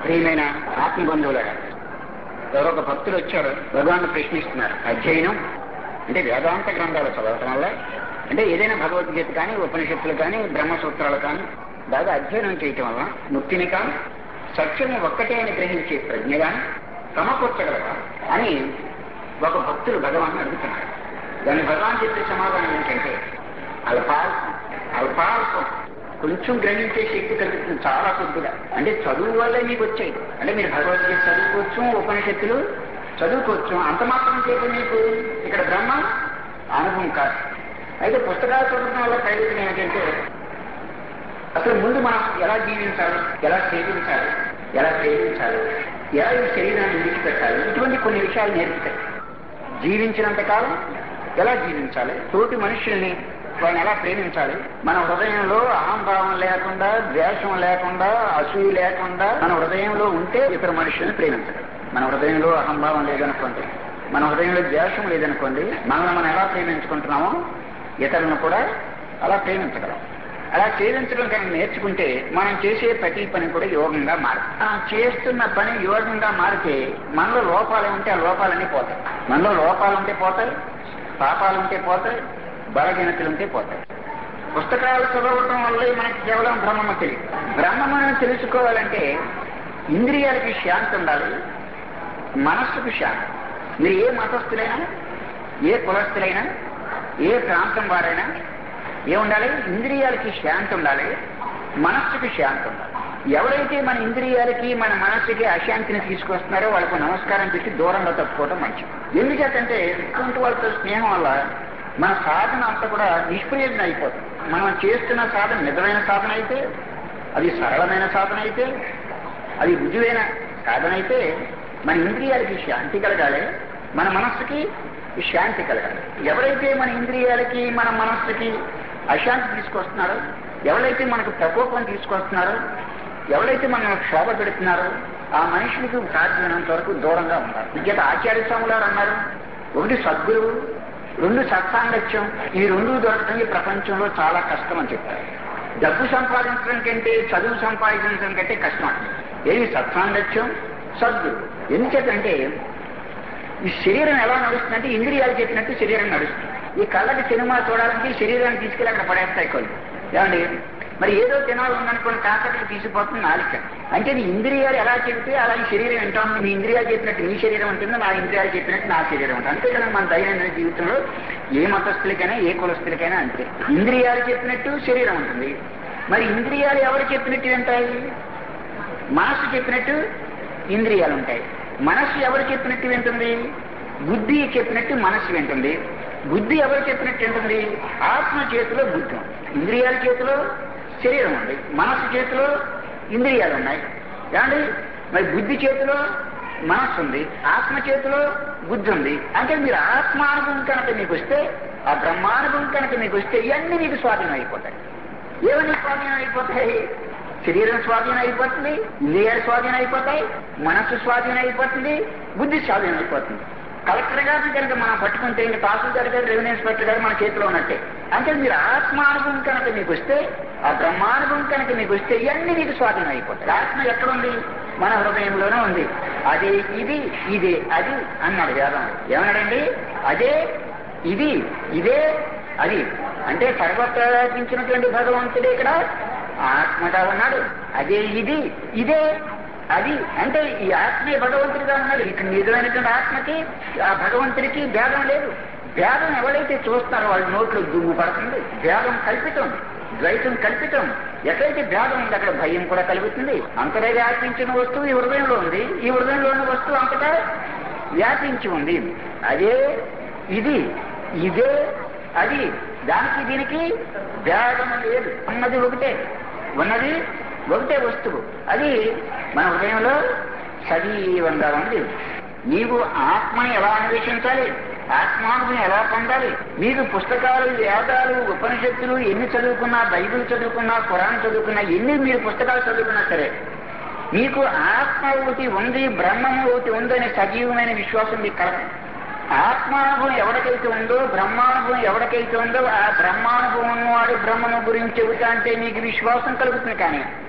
ప్రియమైన ఆత్మబంధువులాగా ఎవరో ఒక భక్తులు వచ్చారు భగవాన్ ప్రశ్నిస్తున్నారు అధ్యయనం అంటే వేదాంత గ్రంథాలు చదవటం వల్ల అంటే ఏదైనా భగవద్గీత కానీ ఉపనిషత్తులు కానీ బ్రహ్మసూత్రాలు కానీ బాగా అధ్యయనం చేయటం వల్ల ముక్తిని కానీ సత్యము ఒక్కటే అని గ్రహించే ప్రజ్ఞ కానీ సమకూర్చగలవా అని ఒక భక్తులు భగవాన్ అడుగుతున్నారు దాన్ని భగవాన్ చెప్పే సమాధానం ఏంటంటే అల్పాల్పం అల్పాల్పం కొంచెం గ్రహించే శక్తి కలుగుతుంది చాలా కొద్దిగా అంటే చదువు వల్ల మీకు వచ్చాయి అంటే మీరు భగవద్గీత చదువుకోవచ్చు ఉపనిషత్తులు చదువుకోవచ్చు అంత మాత్రం చేత మీకు ఇక్కడ బ్రహ్మ అనుభవం కాదు అయితే పుస్తకాలు చదవడం వల్ల ప్రయోజనం ఏంటంటే అసలు ముందు మనం ఎలా జీవించాలి ఎలా సేవించాలి ఎలా ప్రేమించాలి ఎలా ఈ శరీరాన్ని విడిచిపెట్టాలి ఇటువంటి కొన్ని విషయాలు నేర్పుతాయి జీవించినంత కాలం ఎలా జీవించాలి తోటి మనుషుల్ని వాళ్ళని ఎలా ప్రేమించాలి మన హృదయంలో అహంభావం లేకుండా ద్వేషం లేకుండా అసూయ లేకుండా మన హృదయంలో ఉంటే ఇతర మనుషుల్ని ప్రేమించగలం మన హృదయంలో అహంభావం లేదనుకోండి మన హృదయంలో ద్వేషం లేదనుకోండి మనల్ని మనం ఎలా ప్రేమించుకుంటున్నామో ఇతరులను కూడా అలా ప్రేమించగలం అలా చేయించడం కనుక నేర్చుకుంటే మనం చేసే ప్రతి పని కూడా యోగంగా మారుతుంది మనం చేస్తున్న పని యోగంగా మారితే మనలో లోపాలు ఉంటే ఆ లోపాలన్నీ పోతాయి మనలో లోపాలు ఉంటే పోతాయి పాపాలు ఉంటే పోతాయి బలహీనతలు ఉంటే పోతాయి పుస్తకాలు చదవటం వల్లే మనకి కేవలం బ్రహ్మము తెలియదు బ్రహ్మమును తెలుసుకోవాలంటే ఇంద్రియాలకి శాంతి ఉండాలి మనస్సుకు శాంతి మీరు ఏ మతస్థులైనా ఏ కులస్థులైనా ఏ ప్రాంతం వారైనా ఏ ఉండాలి ఇంద్రియాలకి శాంతి ఉండాలి మనస్సుకి శాంతి ఉండాలి ఎవరైతే మన ఇంద్రియాలకి మన మనస్సుకి అశాంతిని తీసుకొస్తున్నారో వాళ్ళకు నమస్కారం పెట్టి దూరంగా తప్పుకోవడం మంచిది ఎందుచేతంటే ఇటువంటి వాళ్ళతో స్నేహం వల్ల మన సాధన అంతా కూడా నిష్ప్రయోజనం అయిపోతుంది మనం చేస్తున్న సాధన నిజమైన సాధన అయితే అది సరళమైన సాధన అయితే అది రుజువైన సాధన అయితే మన ఇంద్రియాలకి శాంతి కలగాలి మన మనస్సుకి శాంతి కలగాలి ఎవరైతే మన ఇంద్రియాలకి మన మనస్సుకి అశాంతి తీసుకొస్తున్నారో ఎవరైతే మనకు ప్రకోపం తీసుకొస్తున్నారో ఎవరైతే మనం క్షోభ పెడుతున్నారో ఆ మనిషికి సాధ్యమైనంత వరకు దూరంగా ఉండాలి విద్యత ఆచార్య స్వాములు వారు అన్నారు ఒకటి సద్గురువు రెండు సత్సాంగత్యం ఈ రెండు దొరకడం ఈ ప్రపంచంలో చాలా కష్టం అని చెప్పారు డబ్బు సంపాదించడం కంటే చదువు సంపాదించడం కంటే కష్టం అంటుంది ఏది సత్సాంగత్యం సద్గురు ఎందుచేతంటే ఈ శరీరం ఎలా నడుస్తుందంటే ఇంద్రియాలు చెప్పినట్టు శరీరం నడుస్తుంది ఈ కళ్ళకి సినిమా చూడాలంటే ఈ శరీరాన్ని తీసుకెళ్ళి అక్కడ పడేస్తాయి కొన్ని ఏమండి మరి ఏదో తినాలి ఉందనుకోని కాకరికి తీసుకుపోతుంది నాలిక అంటే నీ ఇంద్రియాలు ఎలా చెబితే అలా ఈ శరీరం వింటాం నీ ఇంద్రియాలు చెప్పినట్టు నీ శరీరం ఉంటుంది నా ఇంద్రియాలు చెప్పినట్టు నా శరీరం ఉంటుంది అంతే కదా మన దైనందిన జీవితంలో ఏ మతస్థులకైనా ఏ కులస్తులకైనా అంతే ఇంద్రియాలు చెప్పినట్టు శరీరం ఉంటుంది మరి ఇంద్రియాలు ఎవరు చెప్పినట్టు వింటాయి మనస్సు చెప్పినట్టు ఇంద్రియాలు ఉంటాయి మనస్సు ఎవరు చెప్పినట్టు వింటుంది బుద్ధి చెప్పినట్టు మనస్సు వింటుంది బుద్ధి ఎవరు చెప్పినట్టు వింటుంది ఆత్మ చేతిలో బుద్ధి ఉంది ఇంద్రియాల చేతిలో శరీరం ఉంది మనస్సు చేతిలో ఇంద్రియాలు ఉన్నాయి ఏమండి మరి బుద్ధి చేతిలో మనస్సు ఉంది ఆత్మ చేతిలో బుద్ధి ఉంది అంటే మీరు ఆత్మానుభవం కనుక మీకు వస్తే ఆ బ్రహ్మానుభవం కనుక మీకు వస్తే ఇవన్నీ మీకు స్వాధీనం అయిపోతాయి ఏమన్నీ స్వాధీనం అయిపోతాయి శరీరం స్వాధీనం అయిపోతుంది ఇంద్రియాలు స్వాధీనం అయిపోతాయి మనస్సు స్వాధీనం అయిపోతుంది బుద్ధి స్వాధీనం అయిపోతుంది కలెక్టర్ గారిని కనుక మనం పట్టుకుంటే ఇంకా తహసీల్దార్ గారు రెవెన్యూ ఇన్స్పెక్టర్ గారు మన చేతిలో ఉన్నట్టే అంటే మీరు ఆత్మానుభవం కనుక మీకు వస్తే ఆ బ్రహ్మానుభవం కనుక మీకు వస్తే ఇవన్నీ మీకు స్వాధీనం అయిపోతాయి ఆత్మ ఎక్కడుంది మన హృదయంలోనే ఉంది అదే ఇది ఇదే అది అన్నాడు వేదం ఏమన్నాడండి అదే ఇది ఇదే అది అంటే సర్వత్రించినటువంటి భగవంతుడే ఇక్కడ ఆత్మగా ఉన్నాడు అదే ఇది ఇదే అది అంటే ఈ ఆత్మే భగవంతుడిగా ఉన్నాడు ఇక్కడ నిజమైనటువంటి ఆత్మకి ఆ భగవంతుడికి భేదం లేదు భేదం ఎవరైతే చూస్తారో వాళ్ళ నోట్లో దుమ్ము పడుతుంది భేదం కల్పితం ద్వైతం కల్పితం ఎక్కడైతే భేదం ఉంది అక్కడ భయం కూడా కలుగుతుంది అంతటా వ్యాపించిన వస్తువు ఈ హృదయంలో ఉంది ఈ హృదయంలో ఉన్న వస్తువు అంతటా వ్యాపించి ఉంది అదే ఇది ఇదే అది దానికి దీనికి భేదం లేదు ఉన్నది ఒకటే ఉన్నది ఒకటే వస్తువు అది మన హృదయంలో సజీవంగా ఉంది నీవు ఆత్మని ఎలా అన్వేషించాలి ఆత్మానుభవం ఎలా పొందాలి మీకు పుస్తకాలు వేదాలు ఉపనిషత్తులు ఎన్ని చదువుకున్నా బైబిల్ చదువుకున్నా ఖురాన్ చదువుకున్నా ఎన్ని మీరు పుస్తకాలు చదువుకున్నా సరే మీకు ఆత్మ ఒకటి ఉంది బ్రహ్మము ఒకటి ఉందనే సజీవమైన విశ్వాసం మీకు కలగదు ఆత్మానుభవం ఎవరికైతే ఉందో బ్రహ్మానుభవం ఎవరికైతే ఉందో ఆ బ్రహ్మానుభవం ఉన్నవాడు బ్రహ్మను గురించి చెబుతా అంటే మీకు విశ్వాసం కలుగుతుంది కానీ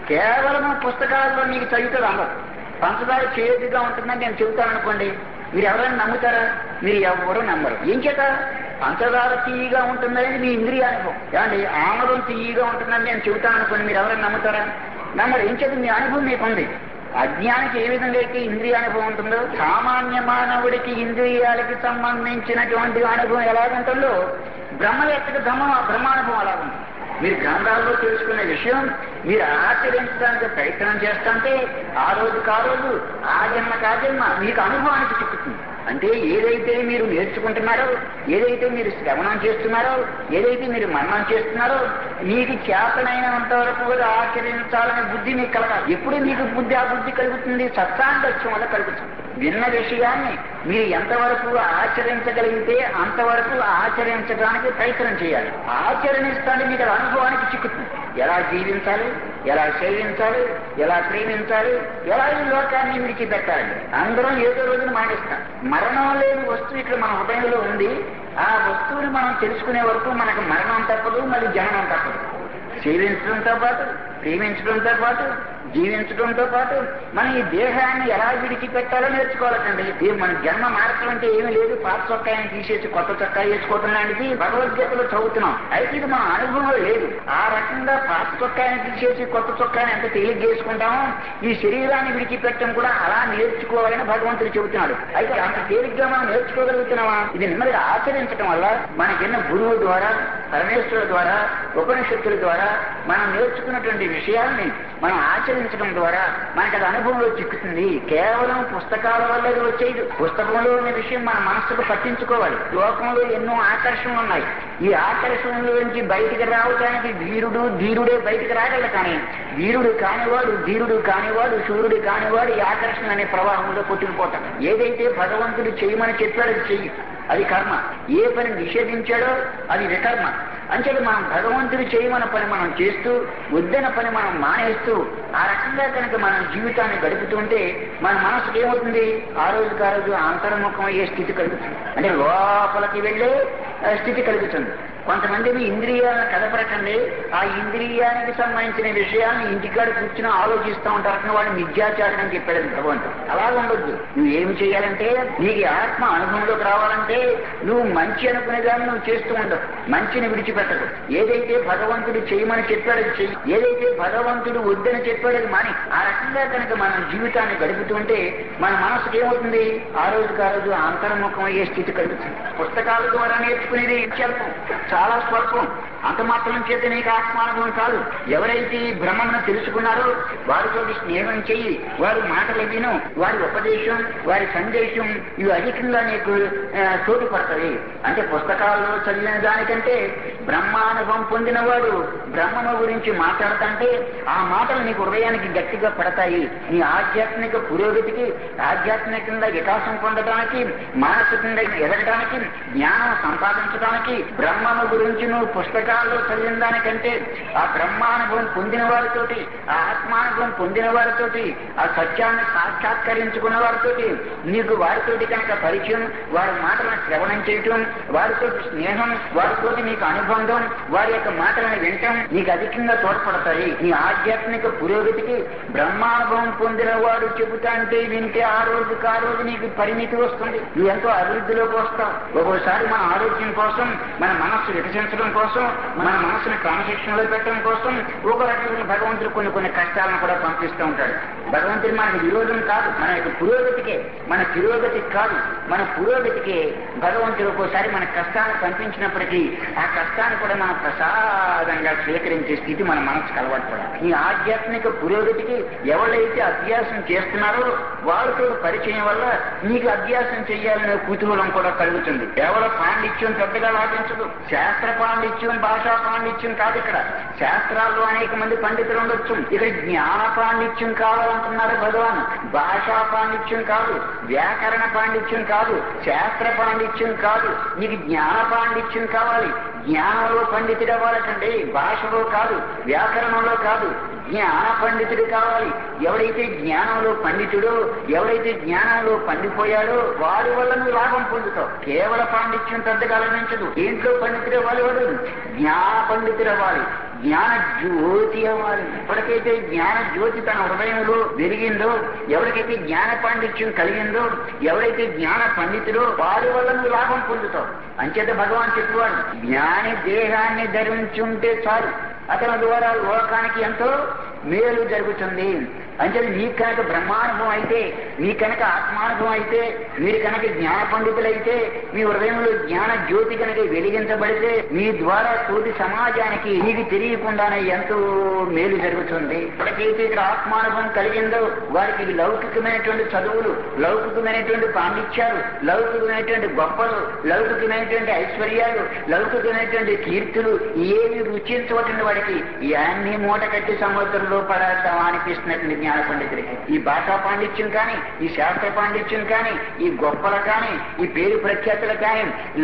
కేవలం పుస్తకాల్లో మీకు చదువుతుంది అందరు పంచదార చేదుగా ఉంటుందని నేను చెబుతాను అనుకోండి మీరు ఎవరైనా నమ్ముతారా మీరు ఎవరు నమ్మరు ఏం చేత పంచదార తీయగా ఉంటుందని మీ ఇంద్రియ అనుభవం ఏమండి ఆమదం తీయగా ఉంటుందని నేను చెబుతాను అనుకోండి మీరు ఎవరైనా నమ్ముతారా నమ్మరు ఏం చేత మీ అనుభవం మీకు ఉంది అజ్ఞానికి ఏ విధంగా అయితే ఇంద్రియ అనుభవం ఉంటుందో సామాన్య మానవుడికి ఇంద్రియాలకి సంబంధించినటువంటి అనుభవం ఎలాగుంటుందో బ్రహ్మ యొక్క బ్రహ్మ బ్రహ్మానుభవం అలా ఉంటుంది మీరు గ్రంథాల్లో తెలుసుకునే విషయం మీరు ఆచరించడానికి ప్రయత్నం చేస్తుంటే ఆ రోజుకి ఆ రోజు ఆ జన్మకి ఆ జన్మ మీకు అనుభవానికి చిక్కుతుంది అంటే ఏదైతే మీరు నేర్చుకుంటున్నారో ఏదైతే మీరు శ్రవణం చేస్తున్నారో ఏదైతే మీరు మరణం చేస్తున్నారో మీకు చేతనైనంత వరకు కూడా ఆచరించాలనే బుద్ధి మీకు కలగాలి ఎప్పుడు మీకు బుద్ధి ఆ బుద్ధి కలుగుతుంది సత్సాంగత్యం వల్ల కలుగుతుంది విన్న విషయాన్ని మీరు ఎంతవరకు ఆచరించగలిగితే అంతవరకు ఆచరించడానికి ప్రయత్నం చేయాలి ఆచరణిస్తాన్ని మీకు అది అనుభవానికి చిక్కుతుంది ఎలా జీవించాలి ఎలా సేవించాలి ఎలా ప్రేమించాలి ఎలా ఈ లోకాన్ని విడిచిపెట్టాలి అందరం ఏదో రోజున మానేస్తాం మరణం లేని వస్తువు ఇక్కడ మన హృదయంలో ఉంది ఆ వస్తువుని మనం తెలుసుకునే వరకు మనకు మరణం తప్పదు మళ్ళీ జననం తప్పదు సేవించడంతో పాటు ప్రేమించడంతో పాటు జీవించడంతో పాటు మన ఈ దేహాన్ని ఎలా విడిచిపెట్టాలో నేర్చుకోవాలండి ఇది మన జన్మ మార్చడం అంటే ఏమీ లేదు పాత చొక్కాయని తీసేసి కొత్త చొక్కా వేసుకోవటం లాంటిది భగవద్గీతలో చదువుతున్నాం అయితే ఇది మన అనుభవం లేదు ఆ రకంగా పాత చొక్కాయని తీసేసి కొత్త చొక్కాయని ఎంత తేలిక చేసుకుంటామో ఈ శరీరాన్ని విడిచిపెట్టడం కూడా అలా నేర్చుకోవాలని భగవంతుడు చెబుతున్నాడు అయితే అంత తేలిగ్గా మనం నేర్చుకోగలుగుతున్నామా ఇది నెమ్మదిగా ఆచరించడం వల్ల మనకిన్న గురువు ద్వారా పరమేశ్వరుడు ద్వారా ఉపనిషత్తుల ద్వారా మనం నేర్చుకున్నటువంటి విషయాల్ని మనం ఆచరించడం ద్వారా మనకు అది అనుభవంలో చిక్కుతుంది కేవలం పుస్తకాల వల్ల ఇది వచ్చేది పుస్తకంలో ఉన్న విషయం మన మనస్సుకు పట్టించుకోవాలి లోకంలో ఎన్నో ఆకర్షణలు ఉన్నాయి ఈ ఆకర్షణల నుంచి బయటికి రావడానికి వీరుడు ధీరుడే బయటికి రాగలడు కానీ వీరుడు కానివాడు ధీరుడు కానివాడు శూరుడు కానివాడు ఈ ఆకర్షణ అనే ప్రవాహంలో కొట్టుకుపోతాడు ఏదైతే భగవంతుడు చేయమని చెప్పాడో అది చెయ్యి అది కర్మ ఏ పని నిషేధించాడో అది వికర్మ అంచేది మనం భగవంతుడు చేయమన్న పని మనం చేస్తూ వద్దన పని మనం మానేస్తూ ఆ రకంగా కనుక మనం జీవితాన్ని గడుపుతుంటే మన మనసుకి ఏమవుతుంది ఆ రోజుకి ఆ రోజు అంతర్ముఖం అయ్యే స్థితి కలుగుతుంది అంటే లోపలికి వెళ్ళే ఆ, స్థితి కలుగుతుంది కొంతమందిని ఇంద్రియాలను కదపరకండి ఆ ఇంద్రియానికి సంబంధించిన విషయాన్ని ఇంటికాడ కూర్చుని ఆలోచిస్తూ ఉంటారు కానీ వాడు మిథ్యాచారం అని చెప్పాడు భగవంతుడు అలా ఉండొద్దు నువ్వు ఏం చేయాలంటే నీకు ఈ ఆత్మ అనుభవంలోకి రావాలంటే నువ్వు మంచి అనుకునే దాన్ని నువ్వు చేస్తూ ఉండవు మంచిని విడిచిపెట్టదు ఏదైతే భగవంతుడు చేయమని చెప్పాడు అది చెయ్యి ఏదైతే భగవంతుడు వద్దని చెప్పాడు అది మాని ఆ రకంగా కనుక మనం జీవితాన్ని గడుపుతుంటే మన మనసుకి ఏమవుతుంది ఆ రోజుకి ఆ రోజు అంతర్ముఖం అయ్యే స్థితి కలుగుతుంది పుస్తకాల ద్వారా నేర్చుకునేది స్వల్పం చాలా స్వల్పం అంత మాత్రం చేత నీకు ఆత్మానుభవం కాదు ఎవరైతే ఈ భ్రమను తెలుసుకున్నారో వారితో స్నేహం చెయ్యి వారి మాటలు విను వారి ఉపదేశం వారి సందేశం ఇవి అధికంగా నీకు ఆ, తోడ్పడతాయి అంటే పుస్తకాల్లో చదివిన దానికంటే బ్రహ్మానుభవం పొందినవాడు బ్రహ్మము గురించి మాట్లాడుతుంటే ఆ మాటలు నీకు హృదయానికి గట్టిగా పడతాయి నీ ఆధ్యాత్మిక పురోగతికి ఆధ్యాత్మికంగా వికాసం పొందడానికి మానసికంగా ఎదగడానికి జ్ఞానం సంపాదించడానికి బ్రహ్మము గురించి నువ్వు పుస్తకాల్లో చదివిన దానికంటే ఆ బ్రహ్మానుభవం పొందిన వారితోటి ఆ ఆత్మానుభవం పొందిన వారితోటి ఆ సత్యాన్ని సాక్షాత్కరించుకున్న వారితోటి నీకు వారితోటి కనుక పరిచయం వారి మాటలను శ్రవణం చేయటం వారితో స్నేహం వారితోటి నీకు అనుబంధం వారి యొక్క మాటలను వినటం నీకు అధికంగా తోడ్పడతాయి నీ ఆధ్యాత్మిక పురోగతికి బ్రహ్మానుభవం పొందిన వాడు చెబుతా అంటే వింటే ఆ రోజుకి ఆ రోజు నీకు పరిమితి వస్తుంది నువ్వు ఎంతో అభివృద్ధిలోకి వస్తావు ఒక్కోసారి మన ఆరోగ్యం కోసం మన మనస్సు వికసించడం కోసం మన మనసుని క్రమశిక్షణలో పెట్టడం కోసం ఒక రకమైన భగవంతుడు కొన్ని కొన్ని కష్టాలను కూడా పంపిస్తూ ఉంటాడు భగవంతుడు మనకి విరోధం కాదు మన యొక్క పురోగతికే మన పురోగతికి కాదు మన పురోగతికే భగవంతుడు ఒక్కోసారి మన కష్టాన్ని పంపించినప్పటికీ ఆ కష్టాన్ని కూడా మనం ప్రసాదంగా స్వీకరించే స్థితి మన మనసుకు అలవాటు పడాలి ఈ ఆధ్యాత్మిక పురోగతికి ఎవరైతే అభ్యాసం చేస్తున్నారో వాళ్ళతో పరిచయం వల్ల నీకు అభ్యాసం చేయాలనే కుతూహలం కూడా కలుగుతుంది కేవలం పాండిత్యం పెద్దగా లాభించదు శాస్త్ర పాండిత్యం భాషా పాండిత్యం కాదు ఇక్కడ శాస్త్రాల్లో అనేక మంది పండితులు ఉండొచ్చు ఇక్కడ జ్ఞాన పాండిత్యం కావాలంటున్నారు భగవాన్ భాషా పాండిత్యం కాదు వ్యాకరణ పాండిత్యం కాదు శాస్త్ర పాండిత్యం కాదు నీకు జ్ఞాన పాండిత్యం కావాలి జ్ఞానంలో పండితుడు అవ్వాలటండి భాషలో కాదు వ్యాకరణంలో కాదు జ్ఞాన పండితుడు కావాలి ఎవడైతే జ్ఞానంలో పండితుడో ఎవడైతే జ్ఞానంలో పండిపోయాడో వాడి వల్ల నువ్వు లాభం పొందుతావు కేవల పాండిత్యం పెద్దగా లభించదు ఏంట్లో పండితుడు అవ్వాలి వాడు జ్ఞాన పండితుడు అవ్వాలి జ్ఞాన జ్యోతి అవ్వాలి ఎప్పటికైతే జ్ఞాన జ్యోతి తన హృదయంలో వెలిగిందో ఎవరికైతే జ్ఞాన పాండిత్యం కలిగిందో ఎవరైతే జ్ఞాన పండితుడో వారి వల్ల నువ్వు లాభం పొందుతావు అంచేత భగవాన్ చెప్పేవాడు జ్ఞాని దేహాన్ని ధరించుంటే చాలు అతని ద్వారా లోకానికి ఎంతో మేలు జరుగుతుంది అంటే మీకు కనుక బ్రహ్మానుభవం అయితే మీ కనుక ఆత్మానుభవం అయితే మీరు కనుక జ్ఞాన పండితులైతే మీ హృదయంలో జ్ఞాన జ్యోతి కనుక వెలిగించబడితే మీ ద్వారా తోటి సమాజానికి మీకు తెలియకుండానే ఎంతో మేలు జరుగుతుంది ఎప్పటికైతే ఇక్కడ ఆత్మానుభవం కలిగిందో వారికి లౌకికమైనటువంటి చదువులు లౌకికమైనటువంటి పాండిత్యాలు లౌకికమైనటువంటి గొప్పలు లౌకికమైనటువంటి ఐశ్వర్యాలు లౌకికమైనటువంటి కీర్తులు ఏవి రుచించవటండి వాడికి ఇవన్నీ మూట కట్టి సముద్రంలో పడేద్దాం అనిపిస్తున్నటువంటి జ్ఞాన పండితుడికి ఈ భాషా పాండిత్యం కానీ ఈ శాస్త్ర పాండిత్యం కానీ ఈ గొప్పలు కానీ ఈ పేరు ప్రఖ్యాతులు కానీ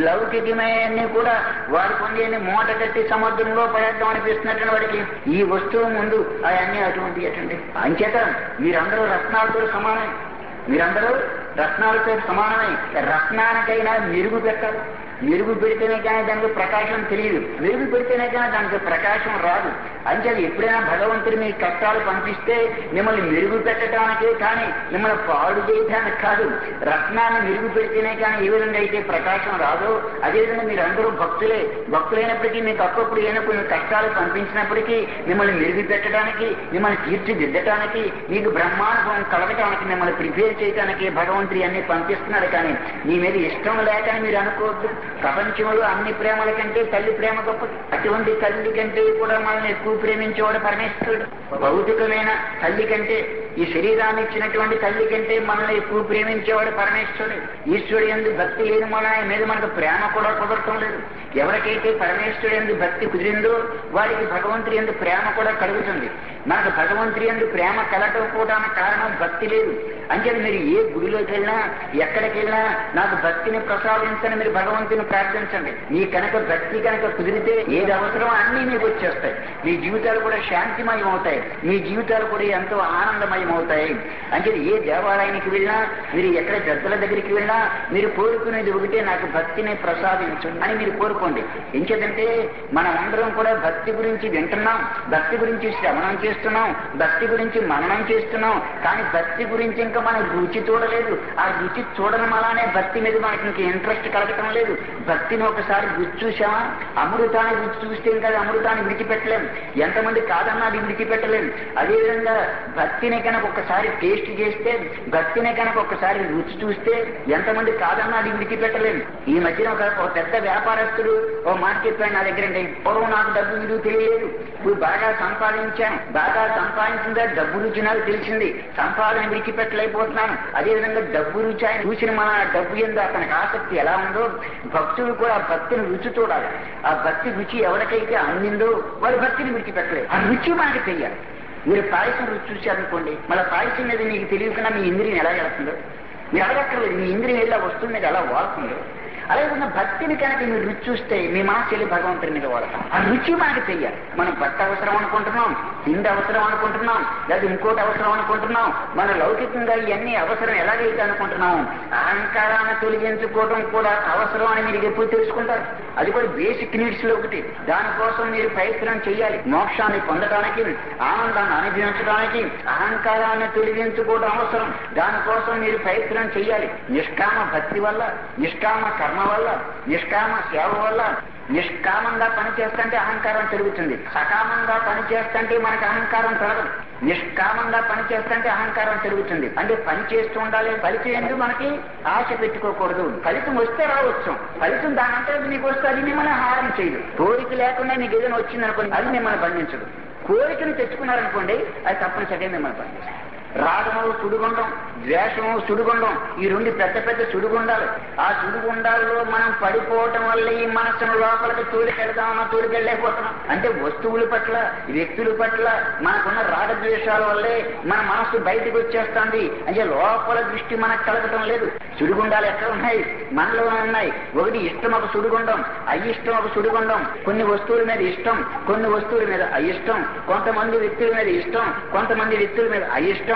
లౌకికమైన కూడా వాడి పొందేని మూట కట్టి సముద్రంలో పడేద్దాం అనిపిస్తున్నటువంటి వాడికి ఈ వస్తువు ముందు అవన్నీ అటువంటి అటువంటి అంచేత మీరందరూ రత్నాలతో సమానం మీరందరూ రత్నాలతో సమానమై రత్నానికైనా మెరుగు పెట్టాలి మెరుగు పెడితేనే కానీ దానికి ప్రకాశం తెలియదు మెరుగు పెడితేనే కానీ దానికి ప్రకాశం రాదు అంచేది ఎప్పుడైనా భగవంతుడు మీ కష్టాలు పంపిస్తే మిమ్మల్ని మెరుగు పెట్టడానికే కానీ మిమ్మల్ని పాడు చేయడానికి కాదు రత్నాన్ని మెరుగు పెడితేనే కానీ ఏ విధంగా అయితే ప్రకాశం రాదో అదేవిధంగా మీరు అందరూ భక్తులే భక్తులైనప్పటికీ మీకు అప్పుడప్పుడు ఏమైనా కొన్ని కష్టాలు పంపించినప్పటికీ మిమ్మల్ని మెరుగు పెట్టడానికి మిమ్మల్ని తీర్చిదిద్దటానికి మీకు బ్రహ్మానుభవం కలగటానికి మిమ్మల్ని ప్రిపేర్ చేయడానికి భగవంతుడి అన్ని పంపిస్తున్నాడు కానీ మీ మీద ఇష్టం లేకని మీరు అనుకోవద్దు ప్రపంచంలో అన్ని ప్రేమల కంటే తల్లి ప్రేమ గొప్పది అటువంటి తల్లి కంటే కూడా మనల్ని ఎక్కువ ప్రేమించేవాడు పరమేశ్వరుడు భౌతికమైన తల్లి కంటే ఈ శరీరాన్ని ఇచ్చినటువంటి తల్లి కంటే మనల్ని ఎక్కువ ప్రేమించేవాడు పరమేశ్వరుడు ఈశ్వరుడు ఎందు భక్తి లేని మన ఆయన మీద మనకు ప్రేమ కూడా కుదరటం లేదు ఎవరికైతే పరమేశ్వరుడు ఎందు భక్తి కుదిరిందో వాడికి భగవంతుడి ఎందు ప్రేమ కూడా కలుగుతుంది మనకు భగవంతుడి ఎందు ప్రేమ కలగకపోవడానికి కారణం భక్తి లేదు అంచేది మీరు ఏ గుడిలోకి వెళ్ళినా ఎక్కడికి వెళ్ళినా నాకు భక్తిని ప్రసాదించని మీరు భగవంతుని ప్రార్థించండి మీ కనుక భక్తి కనుక కుదిరితే ఏది అవసరమో అన్నీ మీకు వచ్చేస్తాయి మీ జీవితాలు కూడా శాంతిమయం అవుతాయి మీ జీవితాలు కూడా ఎంతో ఆనందమయం అవుతాయి అంచేది ఏ దేవాలయానికి వెళ్ళినా మీరు ఎక్కడ పెద్దల దగ్గరికి వెళ్ళినా మీరు కోరుకునేది ఒకటే నాకు భక్తిని ప్రసాదించు అని మీరు కోరుకోండి ఎంచేదంటే మనం అందరం కూడా భక్తి గురించి వింటున్నాం భక్తి గురించి శ్రవణం చేస్తున్నాం భక్తి గురించి మననం చేస్తున్నాం కానీ భక్తి గురించి ఇంకా మనం రుచి చూడలేదు ఆ రుచి చూడడం అలానే భక్తి మీద మనకి ఇంకా ఇంట్రెస్ట్ కలగటం లేదు భక్తిని ఒకసారి రుచి చూసామా అమృతాన్ని రుచి చూస్తే ఇంకా అది అమృతాన్ని విడిచిపెట్టలేం ఎంతమంది కాదన్నా అది విడిచిపెట్టలేం అదేవిధంగా భక్తిని కనుక ఒకసారి టేస్ట్ చేస్తే భక్తిని కనుక ఒకసారి రుచి చూస్తే ఎంతమంది కాదన్నా అది విడిచిపెట్టలేం ఈ మధ్యన ఒక ఒక పెద్ద వ్యాపారస్తుడు ఓ మాట చెప్పాడు నా దగ్గర పూర్వం నాకు డబ్బు విలువ తెలియలేదు ఇప్పుడు బాగా సంపాదించాను బాగా సంపాదించిందా డబ్బు రుచి నాకు తెలిసింది సంపాదన విడిచిపెట్టలేకపోతున్నాను అదేవిధంగా డబ్బు రుచి ఆయన చూసిన మన డబ్బు ఎందు అతనికి ఆసక్తి ఎలా ఉందో భక్తుడు కూడా ఆ భక్తిని రుచి చూడాలి ఆ భక్తి రుచి ఎవరికైతే అందిందో వారి భక్తిని విడిచిపెట్టలేదు ఆ రుచి మనకి తెలియాలి మీరు పాయసం రుచి చూశారనుకోండి మళ్ళీ పాయసం మీద మీకు తెలియకుండా మీ ఇంద్రియం ఎలా వెళ్తుందో మీరు అడగక్కర్లేదు మీ ఇంద్రియం ఎలా వస్తుంది మీద ఎలా వాడుతుందో అదేవిధంగా భక్తిని కనుక మీరు రుచి చూస్తే మీ మనసు వెళ్ళి భగవంతుడి మీద వాడతాం ఆ రుచి మనకి తెలియాలి మనం బట్ట అవసరం అనుకుంటున్నాం తిండి అవసరం అనుకుంటున్నాం లేదా ఇంకోటి అవసరం అనుకుంటున్నాం మన లౌకికంగా ఇవన్నీ అవసరం ఎలాగైతే అనుకుంటున్నాం అహంకారాన్ని తొలగించుకోవడం కూడా అవసరం అని మీరు ఎప్పుడు తెలుసుకుంటారు అది కూడా బేసిక్ నీడ్స్ లో ఒకటి దానికోసం మీరు ప్రయత్నం చేయాలి మోక్షాన్ని పొందడానికి ఆనందాన్ని అనుభవించడానికి అహంకారాన్ని తొలగించుకోవడం అవసరం దానికోసం మీరు ప్రయత్నం చేయాలి నిష్కామ భక్తి వల్ల నిష్కామ కర్మ వల్ల నిష్కామ సేవ వల్ల నిష్కామంగా పని చేస్తుంటే అహంకారం పెరుగుతుంది సకామంగా పని చేస్తుంటే మనకి అహంకారం పెరగదు నిష్కామంగా పని చేస్తుంటే అహంకారం పెరుగుతుంది అంటే పని చేస్తూ ఉండాలి ఫలితం ఎందుకు మనకి ఆశ పెట్టుకోకూడదు ఫలితం వస్తే రావచ్చు ఫలితం దానంటే మీకు వస్తే అది మిమ్మల్ని హారం చేయదు కోరిక లేకుండా మీకు ఏదైనా వచ్చింది అనుకోండి అది మిమ్మల్ని బంధించదు కోరికను తెచ్చుకున్నారనుకోండి అది తప్పనిసరిగా మిమ్మల్ని బంధిస్తుంది రాగము సుడిగుండం ద్వేషము సుడిగుండం ఈ రెండు పెద్ద పెద్ద సుడిగుండాలు ఆ సుడిగుండాల్లో మనం పడిపోవటం వల్ల ఈ మనసును లోపలికి తోలికెళ్దామన్నా తోలికెళ్ళలేకపోతున్నాం అంటే వస్తువుల పట్ల వ్యక్తుల పట్ల మనకున్న రాగద్వేషాల వల్లే మన మనసు బయటకు వచ్చేస్తుంది అంటే లోపల దృష్టి మనకు కలగటం లేదు సుడిగుండాలు ఎక్కడ ఉన్నాయి మనలో ఉన్నాయి ఒకటి ఇష్టం ఒక సుడిగుండం అయిష్టం ఒక సుడిగుండం కొన్ని వస్తువుల మీద ఇష్టం కొన్ని వస్తువుల మీద అయిష్టం కొంతమంది వ్యక్తుల మీద ఇష్టం కొంతమంది వ్యక్తుల మీద అయిష్టం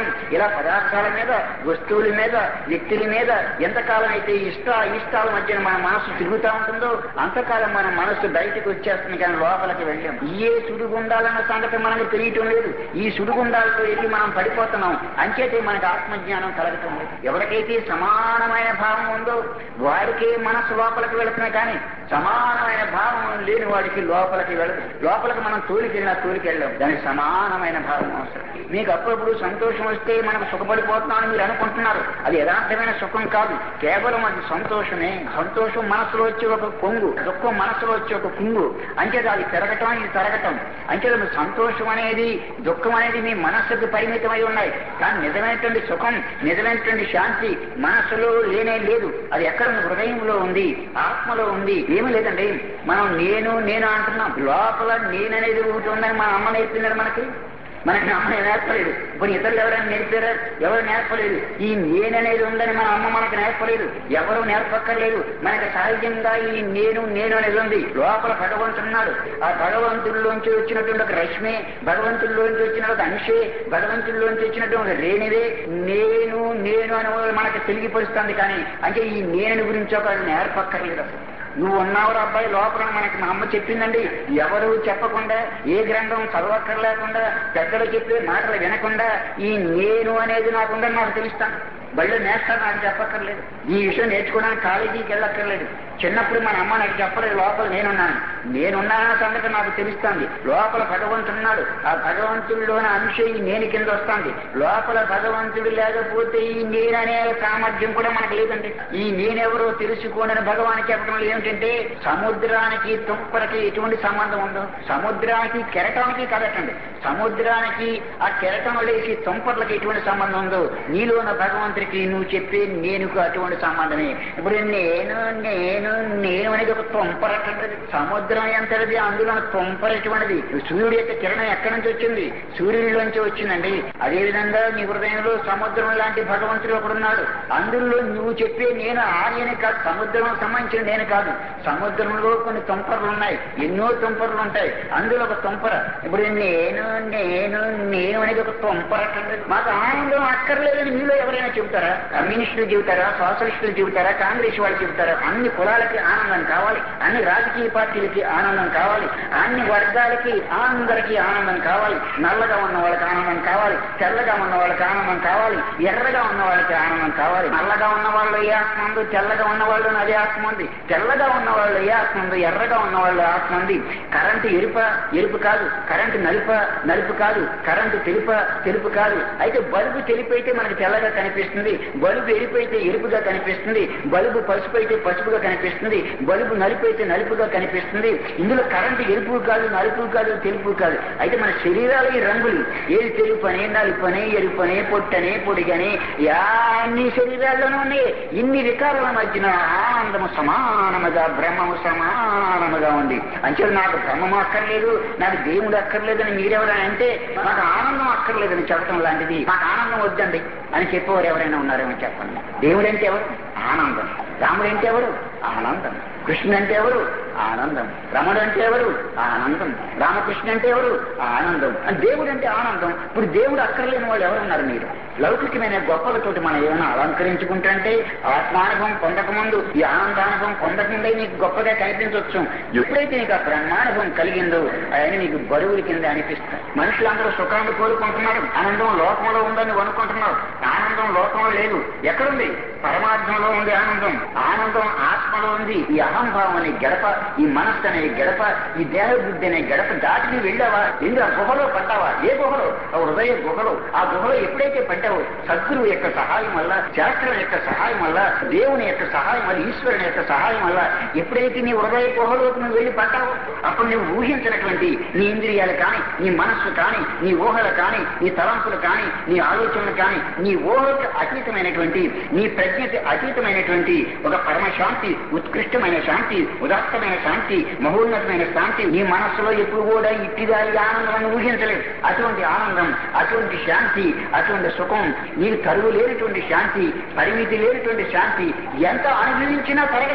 ఇలా పదార్థాల మీద వస్తువుల మీద వ్యక్తుల మీద ఎంతకాలం అయితే ఇష్ట ఇష్టాల మధ్య మన మనసు తిరుగుతూ ఉంటుందో అంతకాలం మన మనసు బయటకు వచ్చేస్తుంది కానీ లోపలికి వెళ్ళాం ఏ సుడిగుండాలన్న సంగతి మనకు తెలియటం లేదు ఈ సుడిగుండాలతో వెళ్ళి మనం పడిపోతున్నాం అంచేతే మనకు ఆత్మజ్ఞానం కలగటం లేదు ఎవరికైతే సమానమైన భావం ఉందో వాడికే మనసు లోపలికి వెళుతున్నాయి కానీ సమానమైన భావం లేని వాడికి లోపలికి వెళ్ళదు లోపలికి మనం తోలికెళ్ళినా తోలికెళ్ళాం దానికి సమానమైన భావం అవసరం మీకు అప్పుడప్పుడు సంతోషం వస్తే మనకు సుఖపడిపోతున్నామని మీరు అనుకుంటున్నారు అది యథార్థమైన సుఖం కాదు కేవలం అది సంతోషమే సంతోషం మనసులో వచ్చే ఒక కొంగు దుఃఖం మనసులో వచ్చే ఒక కుంగు అంచేది అది పెరగటం ఇది తరగటం అంచేది మీ సంతోషం అనేది దుఃఖం అనేది మీ మనస్సుకు పరిమితమై ఉన్నాయి కానీ నిజమైనటువంటి సుఖం నిజమైనటువంటి శాంతి మనస్సులో లేనే లేదు అది ఎక్కడ ఉంది? హృదయంలో ఉంది ఆత్మలో ఉంది ఏమీ లేదండి మనం నేను నేను అంటున్నాం లోపల నేననేది ఒకటి ఉందని మన అమ్మ నేర్పిందని మనకి మనకి అమ్మ నేర్పలేదు ఇప్పుడు ఇతరులు ఎవరైనా నేర్పారా ఎవరు నేర్పలేదు ఈ నేననేది ఉందని మన అమ్మ మనకు నేర్పలేదు ఎవరు నేర్పక్కర్లేదు మనకి సహజంగా ఈ నేను నేను అనేది ఉంది లోపల భగవంతున్నాడు ఆ భగవంతుల్లోంచి వచ్చినటువంటి ఒక రశ్మి భగవంతుల్లోంచి వచ్చిన ఒక అంశే భగవంతుల్లోంచి వచ్చినటువంటి ఒక రేణివే నేను నేను అని మనకి తెలియపరుస్తుంది కానీ అంటే ఈ నేను గురించి ఒక నేర్పక్కర్లేదు అసలు నువ్వు ఉన్నావురా అబ్బాయి లోపల మనకి మా అమ్మ చెప్పిందండి ఎవరు చెప్పకుండా ఏ గ్రంథం చదవక్కర్లేకుండా పెద్దలు చెప్పే మాటలు వినకుండా ఈ నేను అనేది నాకుందని నాకు తెలుస్తాను బళ్ళు నేస్తాను నాకు చెప్పక్కర్లేదు ఈ విషయం నేర్చుకోవడానికి కాలేజీకి వెళ్ళక్కర్లేదు చిన్నప్పుడు మన అమ్మ నాకు చెప్పలేదు లోపల నేనున్నాను నేనున్నానన్న సంగతి నాకు తెలుస్తుంది లోపల భగవంతుడున్నాడు ఆ భగవంతుడిలోని అంశం ఈ నేను కింద వస్తుంది లోపల భగవంతుడు లేకపోతే ఈ నేననే సామర్థ్యం కూడా మనకు లేదండి ఈ నేనెవరో తెలుసుకోనని భగవాన్ చెప్పడం ఏమిటంటే సముద్రానికి తుంపరకి ఎటువంటి సంబంధం ఉందో సముద్రానికి కెరటానికి కదటండి సముద్రానికి ఆ కెరటం లేచి తుంపర్లకి ఎటువంటి సంబంధం ఉందో నీలో ఉన్న భగవంతుడికి నువ్వు చెప్పే నేనుకు అటువంటి సంబంధమే ఇప్పుడు నేను నేను నేను అనేది ఒక తుంపరటండి సముద్రం ఎంతది అందులో తుంపర ఎటువంటిది సూర్యుడి యొక్క కిరణం ఎక్కడి నుంచి వచ్చింది సూర్యుడిలోంచి వచ్చిందండి అదేవిధంగా నీ హృదయంలో సముద్రం లాంటి భగవంతుడు ఒకడున్నాడు అందులో నువ్వు చెప్పే నేను ఆయనే కాదు సముద్రం సంబంధించిన నేను కాదు సముద్రంలో కొన్ని తుంపరలు ఉన్నాయి ఎన్నో తుంపరలు ఉంటాయి అందులో ఒక తుంపర ఇప్పుడు నేను నేను నేను అనేది ఒక తుంపర మాకు ఆనందం అక్కర్లేదని మీలో ఎవరైనా చెబుతారా కమ్యూనిస్టులు చెబుతారా సోషలిస్టులు చెబుతారా కాంగ్రెస్ వాళ్ళు చెబుతారా అన్ని కులాలకి ఆనందం కావాలి అన్ని రాజకీయ పార్టీలకి ఆనందం కావాలి అన్ని వర్గాలకి అందరికీ ఆనందం కావాలి నల్లగా ఉన్న వాళ్ళకి ఆనందం కావాలి తెల్లగా ఉన్న వాళ్ళకి ఆనందం కావాలి ఎర్రగా ఉన్న వాళ్ళకి ఆనందం కావాలి నల్లగా ఉన్న వాళ్ళు ఏ ఆత్మ ఉంది తెల్లగా ఉన్న వాళ్ళు అదే ఆత్మ ఉంది తెల్లగా ఉన్న వాళ్ళు ఏ ఆత్మ ఉంది ఎర్రగా ఉన్న వాళ్ళు ఆత్మ ఉంది కరెంటు ఎరుప ఎరుపు కాదు కరెంటు నలుప నలుపు కాదు కరెంటు తెలుప తెలుపు కాదు అయితే బల్బు తెలిపైతే మనకి తెల్లగా కనిపిస్తుంది బల్బు ఎరుపైతే ఎరుపుగా కనిపిస్తుంది బల్బు పసుపు అయితే పసుపుగా కనిపిస్తుంది బల్బు నలుపు అయితే నలుపుగా కనిపిస్తుంది ఇందులో కరెంటు ఎరుపు కాదు నలుపు కాదు తెలుపు కాదు అయితే మన శరీరాలు ఈ రంగులు ఏది తెలుపని నలుపని ఎరుపని పొట్టని పొడిగని అన్ని శరీరాల్లోనూ ఉన్నాయి ఇన్ని వికారాల మధ్యన ఆనందము సమానముగా బ్రహ్మము సమానముగా ఉంది అంటే నాకు బ్రహ్మము అక్కర్లేదు నాకు దేవుడు అక్కర్లేదని మీరెవరైనా అంటే నాకు ఆనందం అక్కర్లేదని చెప్పడం లాంటిది నాకు ఆనందం వద్దండి అని చెప్పేవారు ఎవరైనా ఉన్నారేమో చెప్పండి దేవుడు అంటే ఎవరు ఆనందం రాముడు అంటే ఎవరు ఆనందం కృష్ణుడు అంటే ఎవరు ఆనందం రమణుడు అంటే ఎవరు ఆనందం రామకృష్ణ అంటే ఎవరు ఆనందం అని దేవుడు అంటే ఆనందం ఇప్పుడు దేవుడు అక్కర్లేని వాళ్ళు ఎవరున్నారు మీరు లౌకికమైన గొప్పలతోటి మనం ఏమైనా అలంకరించుకుంటుంటే ఆత్మానుభవం పొందకముందు ఈ ఆనందానుభవం పొందకుండా నీకు గొప్పగా కనిపించవచ్చు ఎప్పుడైతే నీకు ఆ బ్రహ్మానుభవం కలిగిందో ఆయన నీకు బరువుల కింద అనిపిస్తాయి మనుషులందరూ సుఖాన్ని కోరుకుంటున్నారు ఆనందం లోకంలో ఉందని నువ్వు అనుకుంటున్నావు ఆనందం లోకంలో లేదు ఎక్కడుంది పరమాత్మలో ఉంది ఆనందం ఆనందం ఆత్మలో ఉంది ఈ అహంభావం అనే గడప ఈ మనస్సు అనే గడప ఈ దేహ బుద్ధి అనే గడప దాటి నువ్వు వెళ్ళావా ఎందుకు ఆ గుహలో పడ్డావా ఏ గుహలో ఆ హృదయ గుహలో ఆ గుహలో ఎప్పుడైతే పడ్డావో సద్గురువు యొక్క సహాయం వల్ల శాస్త్రం యొక్క సహాయం వల్ల దేవుని యొక్క సహాయం వల్ల ఈశ్వరుని యొక్క సహాయం వల్ల ఎప్పుడైతే నీ హృదయ గుహలోకి నువ్వు వెళ్ళి పడ్డావో అప్పుడు నువ్వు ఊహించినటువంటి నీ ఇంద్రియాలు కానీ నీ మనస్సు కానీ నీ ఊహలు కానీ నీ తలంపులు కానీ నీ ఆలోచనలు కానీ నీ ఊహలకు అతీతమైనటువంటి నీ ప్రజ్ఞకి అతీతమైనటువంటి ఒక పరమశాంతి ఉత్కృష్టమైన శాంతి ఉదాత్తమైన శాంతి మహోన్నతమైన శాంతి నీ మనస్సులో ఎప్పుడు కూడా ఇట్టిగా ఈ ఆనందాన్ని ఊహించలేదు అటువంటి ఆనందం అటువంటి శాంతి అటువంటి సుఖం నీకు తరువు లేనటువంటి శాంతి పరిమితి లేనటువంటి శాంతి ఎంత అనుభవించినా తరగదు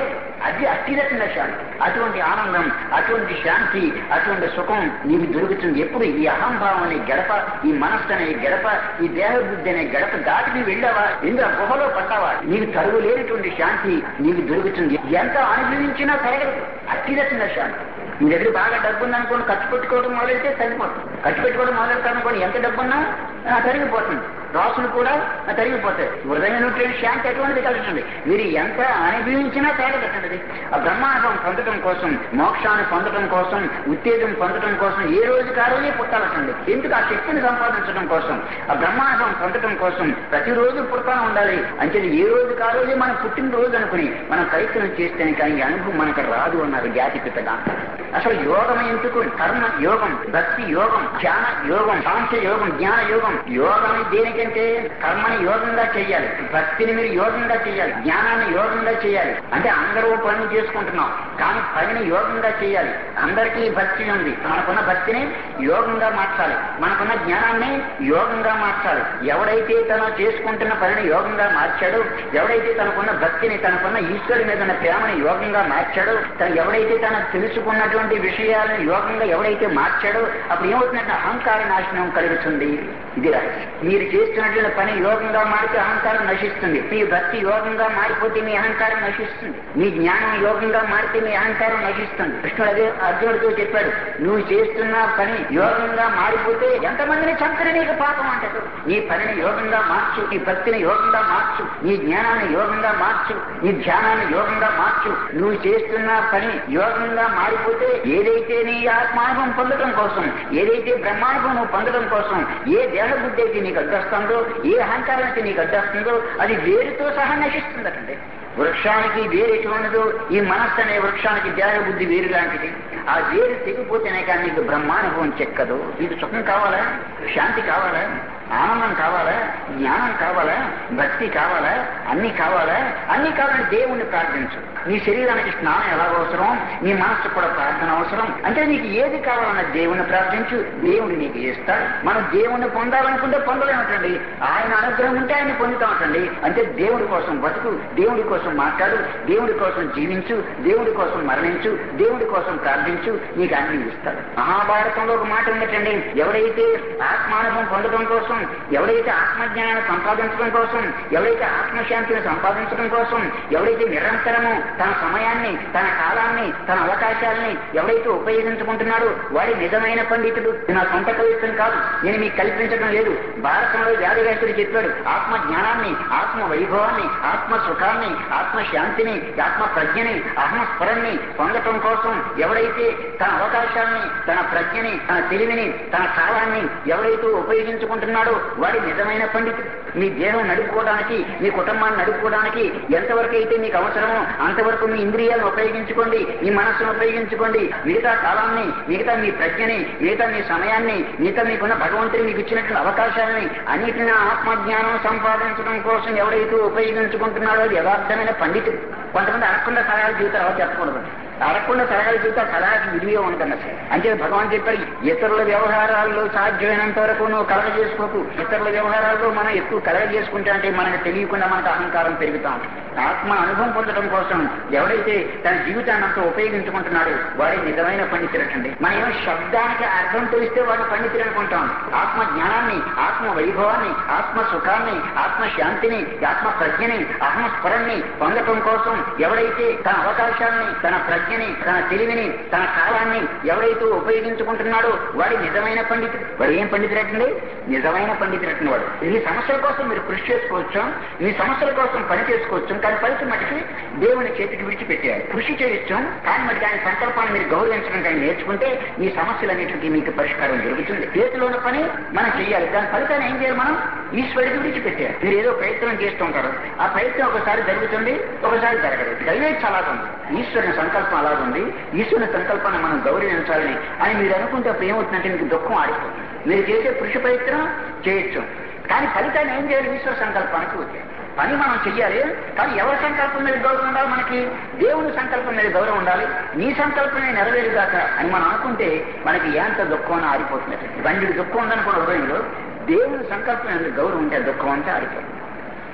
అది అత్యున్నత శాంతి అటువంటి ఆనందం అటువంటి శాంతి అటువంటి సుఖం నీకు దొరుకుతుంది ఎప్పుడు ఈ అహంభావం అనే గడప ఈ మనస్సు అనే గడప ఈ దేహబుద్ధి అనే గడప దాటి నువ్వు వెళ్ళావా ఇందులో గుహలో పడ్డావా నీకు తరువు లేనటువంటి శాంతి నీకు దొరుకుతుంది ఎంత అనుభవించినా తరగదు అత్యున్నత శాంతి మీ దగ్గర బాగా డబ్బు ఉందనుకోండి ఖర్చు పెట్టుకోవడం మొదలైతే తగ్గిపోతుంది ఖర్చు పెట్టుకోవడం మొదలెడతానుకోండి ఎంత డబ్బు ఉన్నా ఆ, తరిగిపోతుంది రాసులు కూడా ఆ, తరిగిపోతాయి హృదయమైనటువంటి శాంతి ఎటువంటిది కలుగుతుంది మీరు ఎంత అనుభవించినా తేగదండి ఆ బ్రహ్మాండం పొందడం కోసం మోక్షాన్ని పొందడం కోసం ఉత్తేజం పొందడం కోసం ఏ రోజు ఆ రోజే పుట్టాలటండి ఎందుకు ఆ శక్తిని సంపాదించడం కోసం ఆ బ్రహ్మాండం పొందడం కోసం ప్రతిరోజు పుడతా ఉండాలి అంటే ఏ రోజు ఆ రోజే మనం పుట్టినరోజు అనుకుని మనం ప్రయత్నం చేస్తేనే కానీ ఈ అనుభవం మనకు రాదు అన్నారు జాతిపితగా అసలు యోగం ఎందుకు కర్మ యోగం భక్తి యోగం ధ్యాన యోగం సాంఖ్య యోగం జ్ఞాన యోగం యోగం దేనికంటే కర్మని యోగంగా చేయాలి భక్తిని మీరు యోగంగా చేయాలి జ్ఞానాన్ని యోగంగా చేయాలి అంటే అందరూ పనులు చేసుకుంటున్నాం కానీ పనిని యోగంగా చేయాలి అందరికీ భక్తి ఉంది మనకున్న భక్తిని యోగంగా మార్చాలి మనకున్న జ్ఞానాన్ని యోగంగా మార్చాలి ఎవడైతే తను చేసుకుంటున్న పనిని యోగంగా మార్చాడో ఎవడైతే తనకున్న భక్తిని తనకున్న ఈశ్వరుడి మీద ఉన్న ప్రేమని యోగంగా మార్చాడో తను ఎవడైతే తన తెలుసుకున్నటువంటి విషయాలను యోగంగా ఎవడైతే మార్చాడో అప్పుడు ఏమవుతుందంటే అహంకార నాశనం కలుగుతుంది ఇది రహస్యం. మీరు చేస్తున్నటువంటి పని యోగంగా మారితే అహంకారం నశిస్తుంది మీ భక్తి యోగంగా మారిపోతే మీ అహంకారం నశిస్తుంది మీ జ్ఞానం యోగంగా మారితే మీ అహంకారం నశిస్తుంది కృష్ణుడు అదే అర్జునుడితో చెప్పాడు నువ్వు చేస్తున్న పని యోగంగా మారిపోతే ఎంతమందిని చంపని నీకు పాపం అంటాడు నీ పనిని యోగంగా మార్చు నీ భక్తిని యోగంగా మార్చు నీ జ్ఞానాన్ని యోగంగా మార్చు నీ ధ్యానాన్ని యోగంగా మార్చు నువ్వు చేస్తున్న పని యోగంగా మారిపోతే ఏదైతే నీ ఆత్మానుభవం పొందడం కోసం ఏదైతే బ్రహ్మానుభవం నువ్వు పొందడం కోసం ఏ దేహబుద్ధి అయితే నీకు అడ్డొస్తుందో ఏ అహంకారం అయితే నీకు అడ్డొస్తుందో అది వేరుతో సహా నశిస్తుందటండి వృక్షానికి వేరు ఎటువంటిదో ఈ మనస్సు అనే వృక్షానికి దేహబుద్ధి వేరు లాంటిది ఆ వేరు తెగిపోతేనే కానీ నీకు బ్రహ్మానుభవం చెక్కదు నీకు సుఖం కావాలా శాంతి కావాలా ఆనందం కావాలా జ్ఞానం కావాలా భక్తి కావాలా అన్ని కావాలా అన్ని కావాలని దేవుణ్ణి ప్రార్థించు నీ శరీరానికి స్నానం ఎలా అవసరం నీ మనస్సు కూడా ప్రార్థన అవసరం అంటే నీకు ఏది కావాలన్న దేవుణ్ణి ప్రార్థించు దేవుడు నీకు ఇస్తాడు మనం దేవుణ్ణి పొందాలనుకుంటే పొందలేమటండి ఆయన అనుగ్రహం ఉంటే ఆయన పొందుతామటండి అంటే దేవుడి కోసం బతుకు దేవుడి కోసం మాట్లాడు దేవుడి కోసం జీవించు దేవుడి కోసం మరణించు దేవుడి కోసం ప్రార్థించు నీకు అన్ని ఇస్తాడు మహాభారతంలో ఒక మాట ఉందటండి ఎవరైతే ఆత్మానుభవం పొందడం కోసం ఎవడైతే ఆత్మజ్ఞానాన్ని సంపాదించడం కోసం ఎవడైతే ఆత్మశాంతిని సంపాదించడం కోసం ఎవడైతే నిరంతరము తన సమయాన్ని తన కాలాన్ని తన అవకాశాలని ఎవడైతే ఉపయోగించుకుంటున్నాడో వాడి నిజమైన పండితుడు ఇది నా సొంత కవిత్వం కాదు నేను మీకు కల్పించడం లేదు భారతంలో వ్యాధివేస్తుడు చెప్పాడు ఆత్మ జ్ఞానాన్ని ఆత్మ వైభవాన్ని ఆత్మ సుఖాన్ని ఆత్మ శాంతిని ఆత్మ ప్రజ్ఞని అహంస్ఫురాన్ని పొందటం కోసం ఎవడైతే తన అవకాశాలని తన ప్రజ్ఞని తన తెలివిని తన కాలాన్ని ఎవడైతే ఉపయోగించుకుంటున్నాడో వాడి నిజమైన పండితుడు మీ దేహం నడుపుకోవడానికి మీ కుటుంబాన్ని నడుపుకోవడానికి ఎంతవరకు అయితే మీకు అవసరమో అంతవరకు మీ ఇంద్రియాలను ఉపయోగించుకోండి మీ మనస్సును ఉపయోగించుకోండి మిగతా కాలాన్ని మిగతా మీ ప్రజ్ఞని మిగతా మీ సమయాన్ని మిగతా మీకున్న భగవంతుడు మీకు ఇచ్చినటువంటి అవకాశాలని అన్నిటిని ఆత్మజ్ఞానం సంపాదించడం కోసం ఎవడైతే ఉపయోగించుకుంటున్నాడో అది యథార్థమైన పండితుడు కొంతమంది అడగకుండా సలహాలు జీవితాలు అలా చెప్పకూడదు అడగకుండా సలహాలు జీవితాలు సలహాకి విలువే ఉంటుంది అసలు అంటే భగవాన్ చెప్పారు ఇతరుల వ్యవహారాల్లో సాధ్యమైనంత వరకు నువ్వు కలగ చేసుకోకు ఇతరుల వ్యవహారాల్లో మనం ఎక్కువ కలగ చేసుకుంటే అంటే మనకు తెలియకుండా మనకు అహంకారం పెరుగుతాం ఆత్మ అనుభవం పొందడం కోసం ఎవడైతే తన జీవితాన్ని అంతా ఉపయోగించుకుంటున్నాడో వాడి నిజమైన పండితుడటండి మనం ఏమో శబ్దానికి అర్థం తెలిస్తే వాడు పండితుడు అనుకుంటాం ఆత్మ జ్ఞానాన్ని ఆత్మ వైభవాన్ని ఆత్మ సుఖాన్ని ఆత్మ శాంతిని ఆత్మ ప్రజ్ఞని అహంస్ఫురాన్ని పొందటం కోసం ఎవడైతే తన అవకాశాన్ని తన ప్రజ్ఞని తన తెలివిని తన కాలాన్ని ఎవడైతే ఉపయోగించుకుంటున్నాడో వాడి నిజమైన పండితుడు వాడు ఏం పండితుడటండి నిజమైన పండితుడటండి వాడు ఈ సమస్యల కోసం మీరు కృషి చేసుకోవచ్చు మీ సమస్యల కోసం పని చేసుకోవచ్చు కానీ ఫలితం మటుకి దేవుని చేతికి విడిచిపెట్టారు కృషి చేయొచ్చు కానీ మటుకు ఆయన సంకల్పాన్ని మీరు గౌరవించడం కానీ నేర్చుకుంటే మీ సమస్యలన్నిటికీ మీకు పరిష్కారం దొరుకుతుంది చేతిలో ఉన్న పని మనం చేయాలి దాని ఫలితాన్ని ఏం చేయాలి మనం ఈశ్వరుడికి విడిచిపెట్టారు మీరు ఏదో ప్రయత్నం చేస్తూ ఉంటారు ఆ ప్రయత్నం ఒకసారి జరుగుతుంది ఒకసారి జరగదు దైవేచ్ఛ అలాగుంది ఈశ్వరుని సంకల్పం అలాగుంది ఈశ్వరుని సంకల్పాన్ని మనం గౌరవించాలని అని మీరు అనుకుంటే అప్పుడు ఏమవుతుందంటే మీకు దుఃఖం ఆడిపోతుంది మీరు చేసే కృషి ప్రయత్నం చేయొచ్చు కానీ ఫలితాన్ని ఏం చేయాలి ఈశ్వర సంకల్పానికి వదిలేయాలి. పని మనం చెయ్యాలి కానీ ఎవరి సంకల్పం మీద గౌరవం ఉండాలి మనకి దేవుని సంకల్పం మీద గౌరవం ఉండాలి నీ సంకల్పమే నెరవేరుగాక అని మనం అనుకుంటే మనకి ఎంత దుఃఖం అని ఆరిపోతుంది బండి దుఃఖం ఉందనుకున్న హృదయంలో దేవుని సంకల్పం మీద గౌరవం ఉంటే ఆ దుఃఖం అంతా ఆరిపోతుంది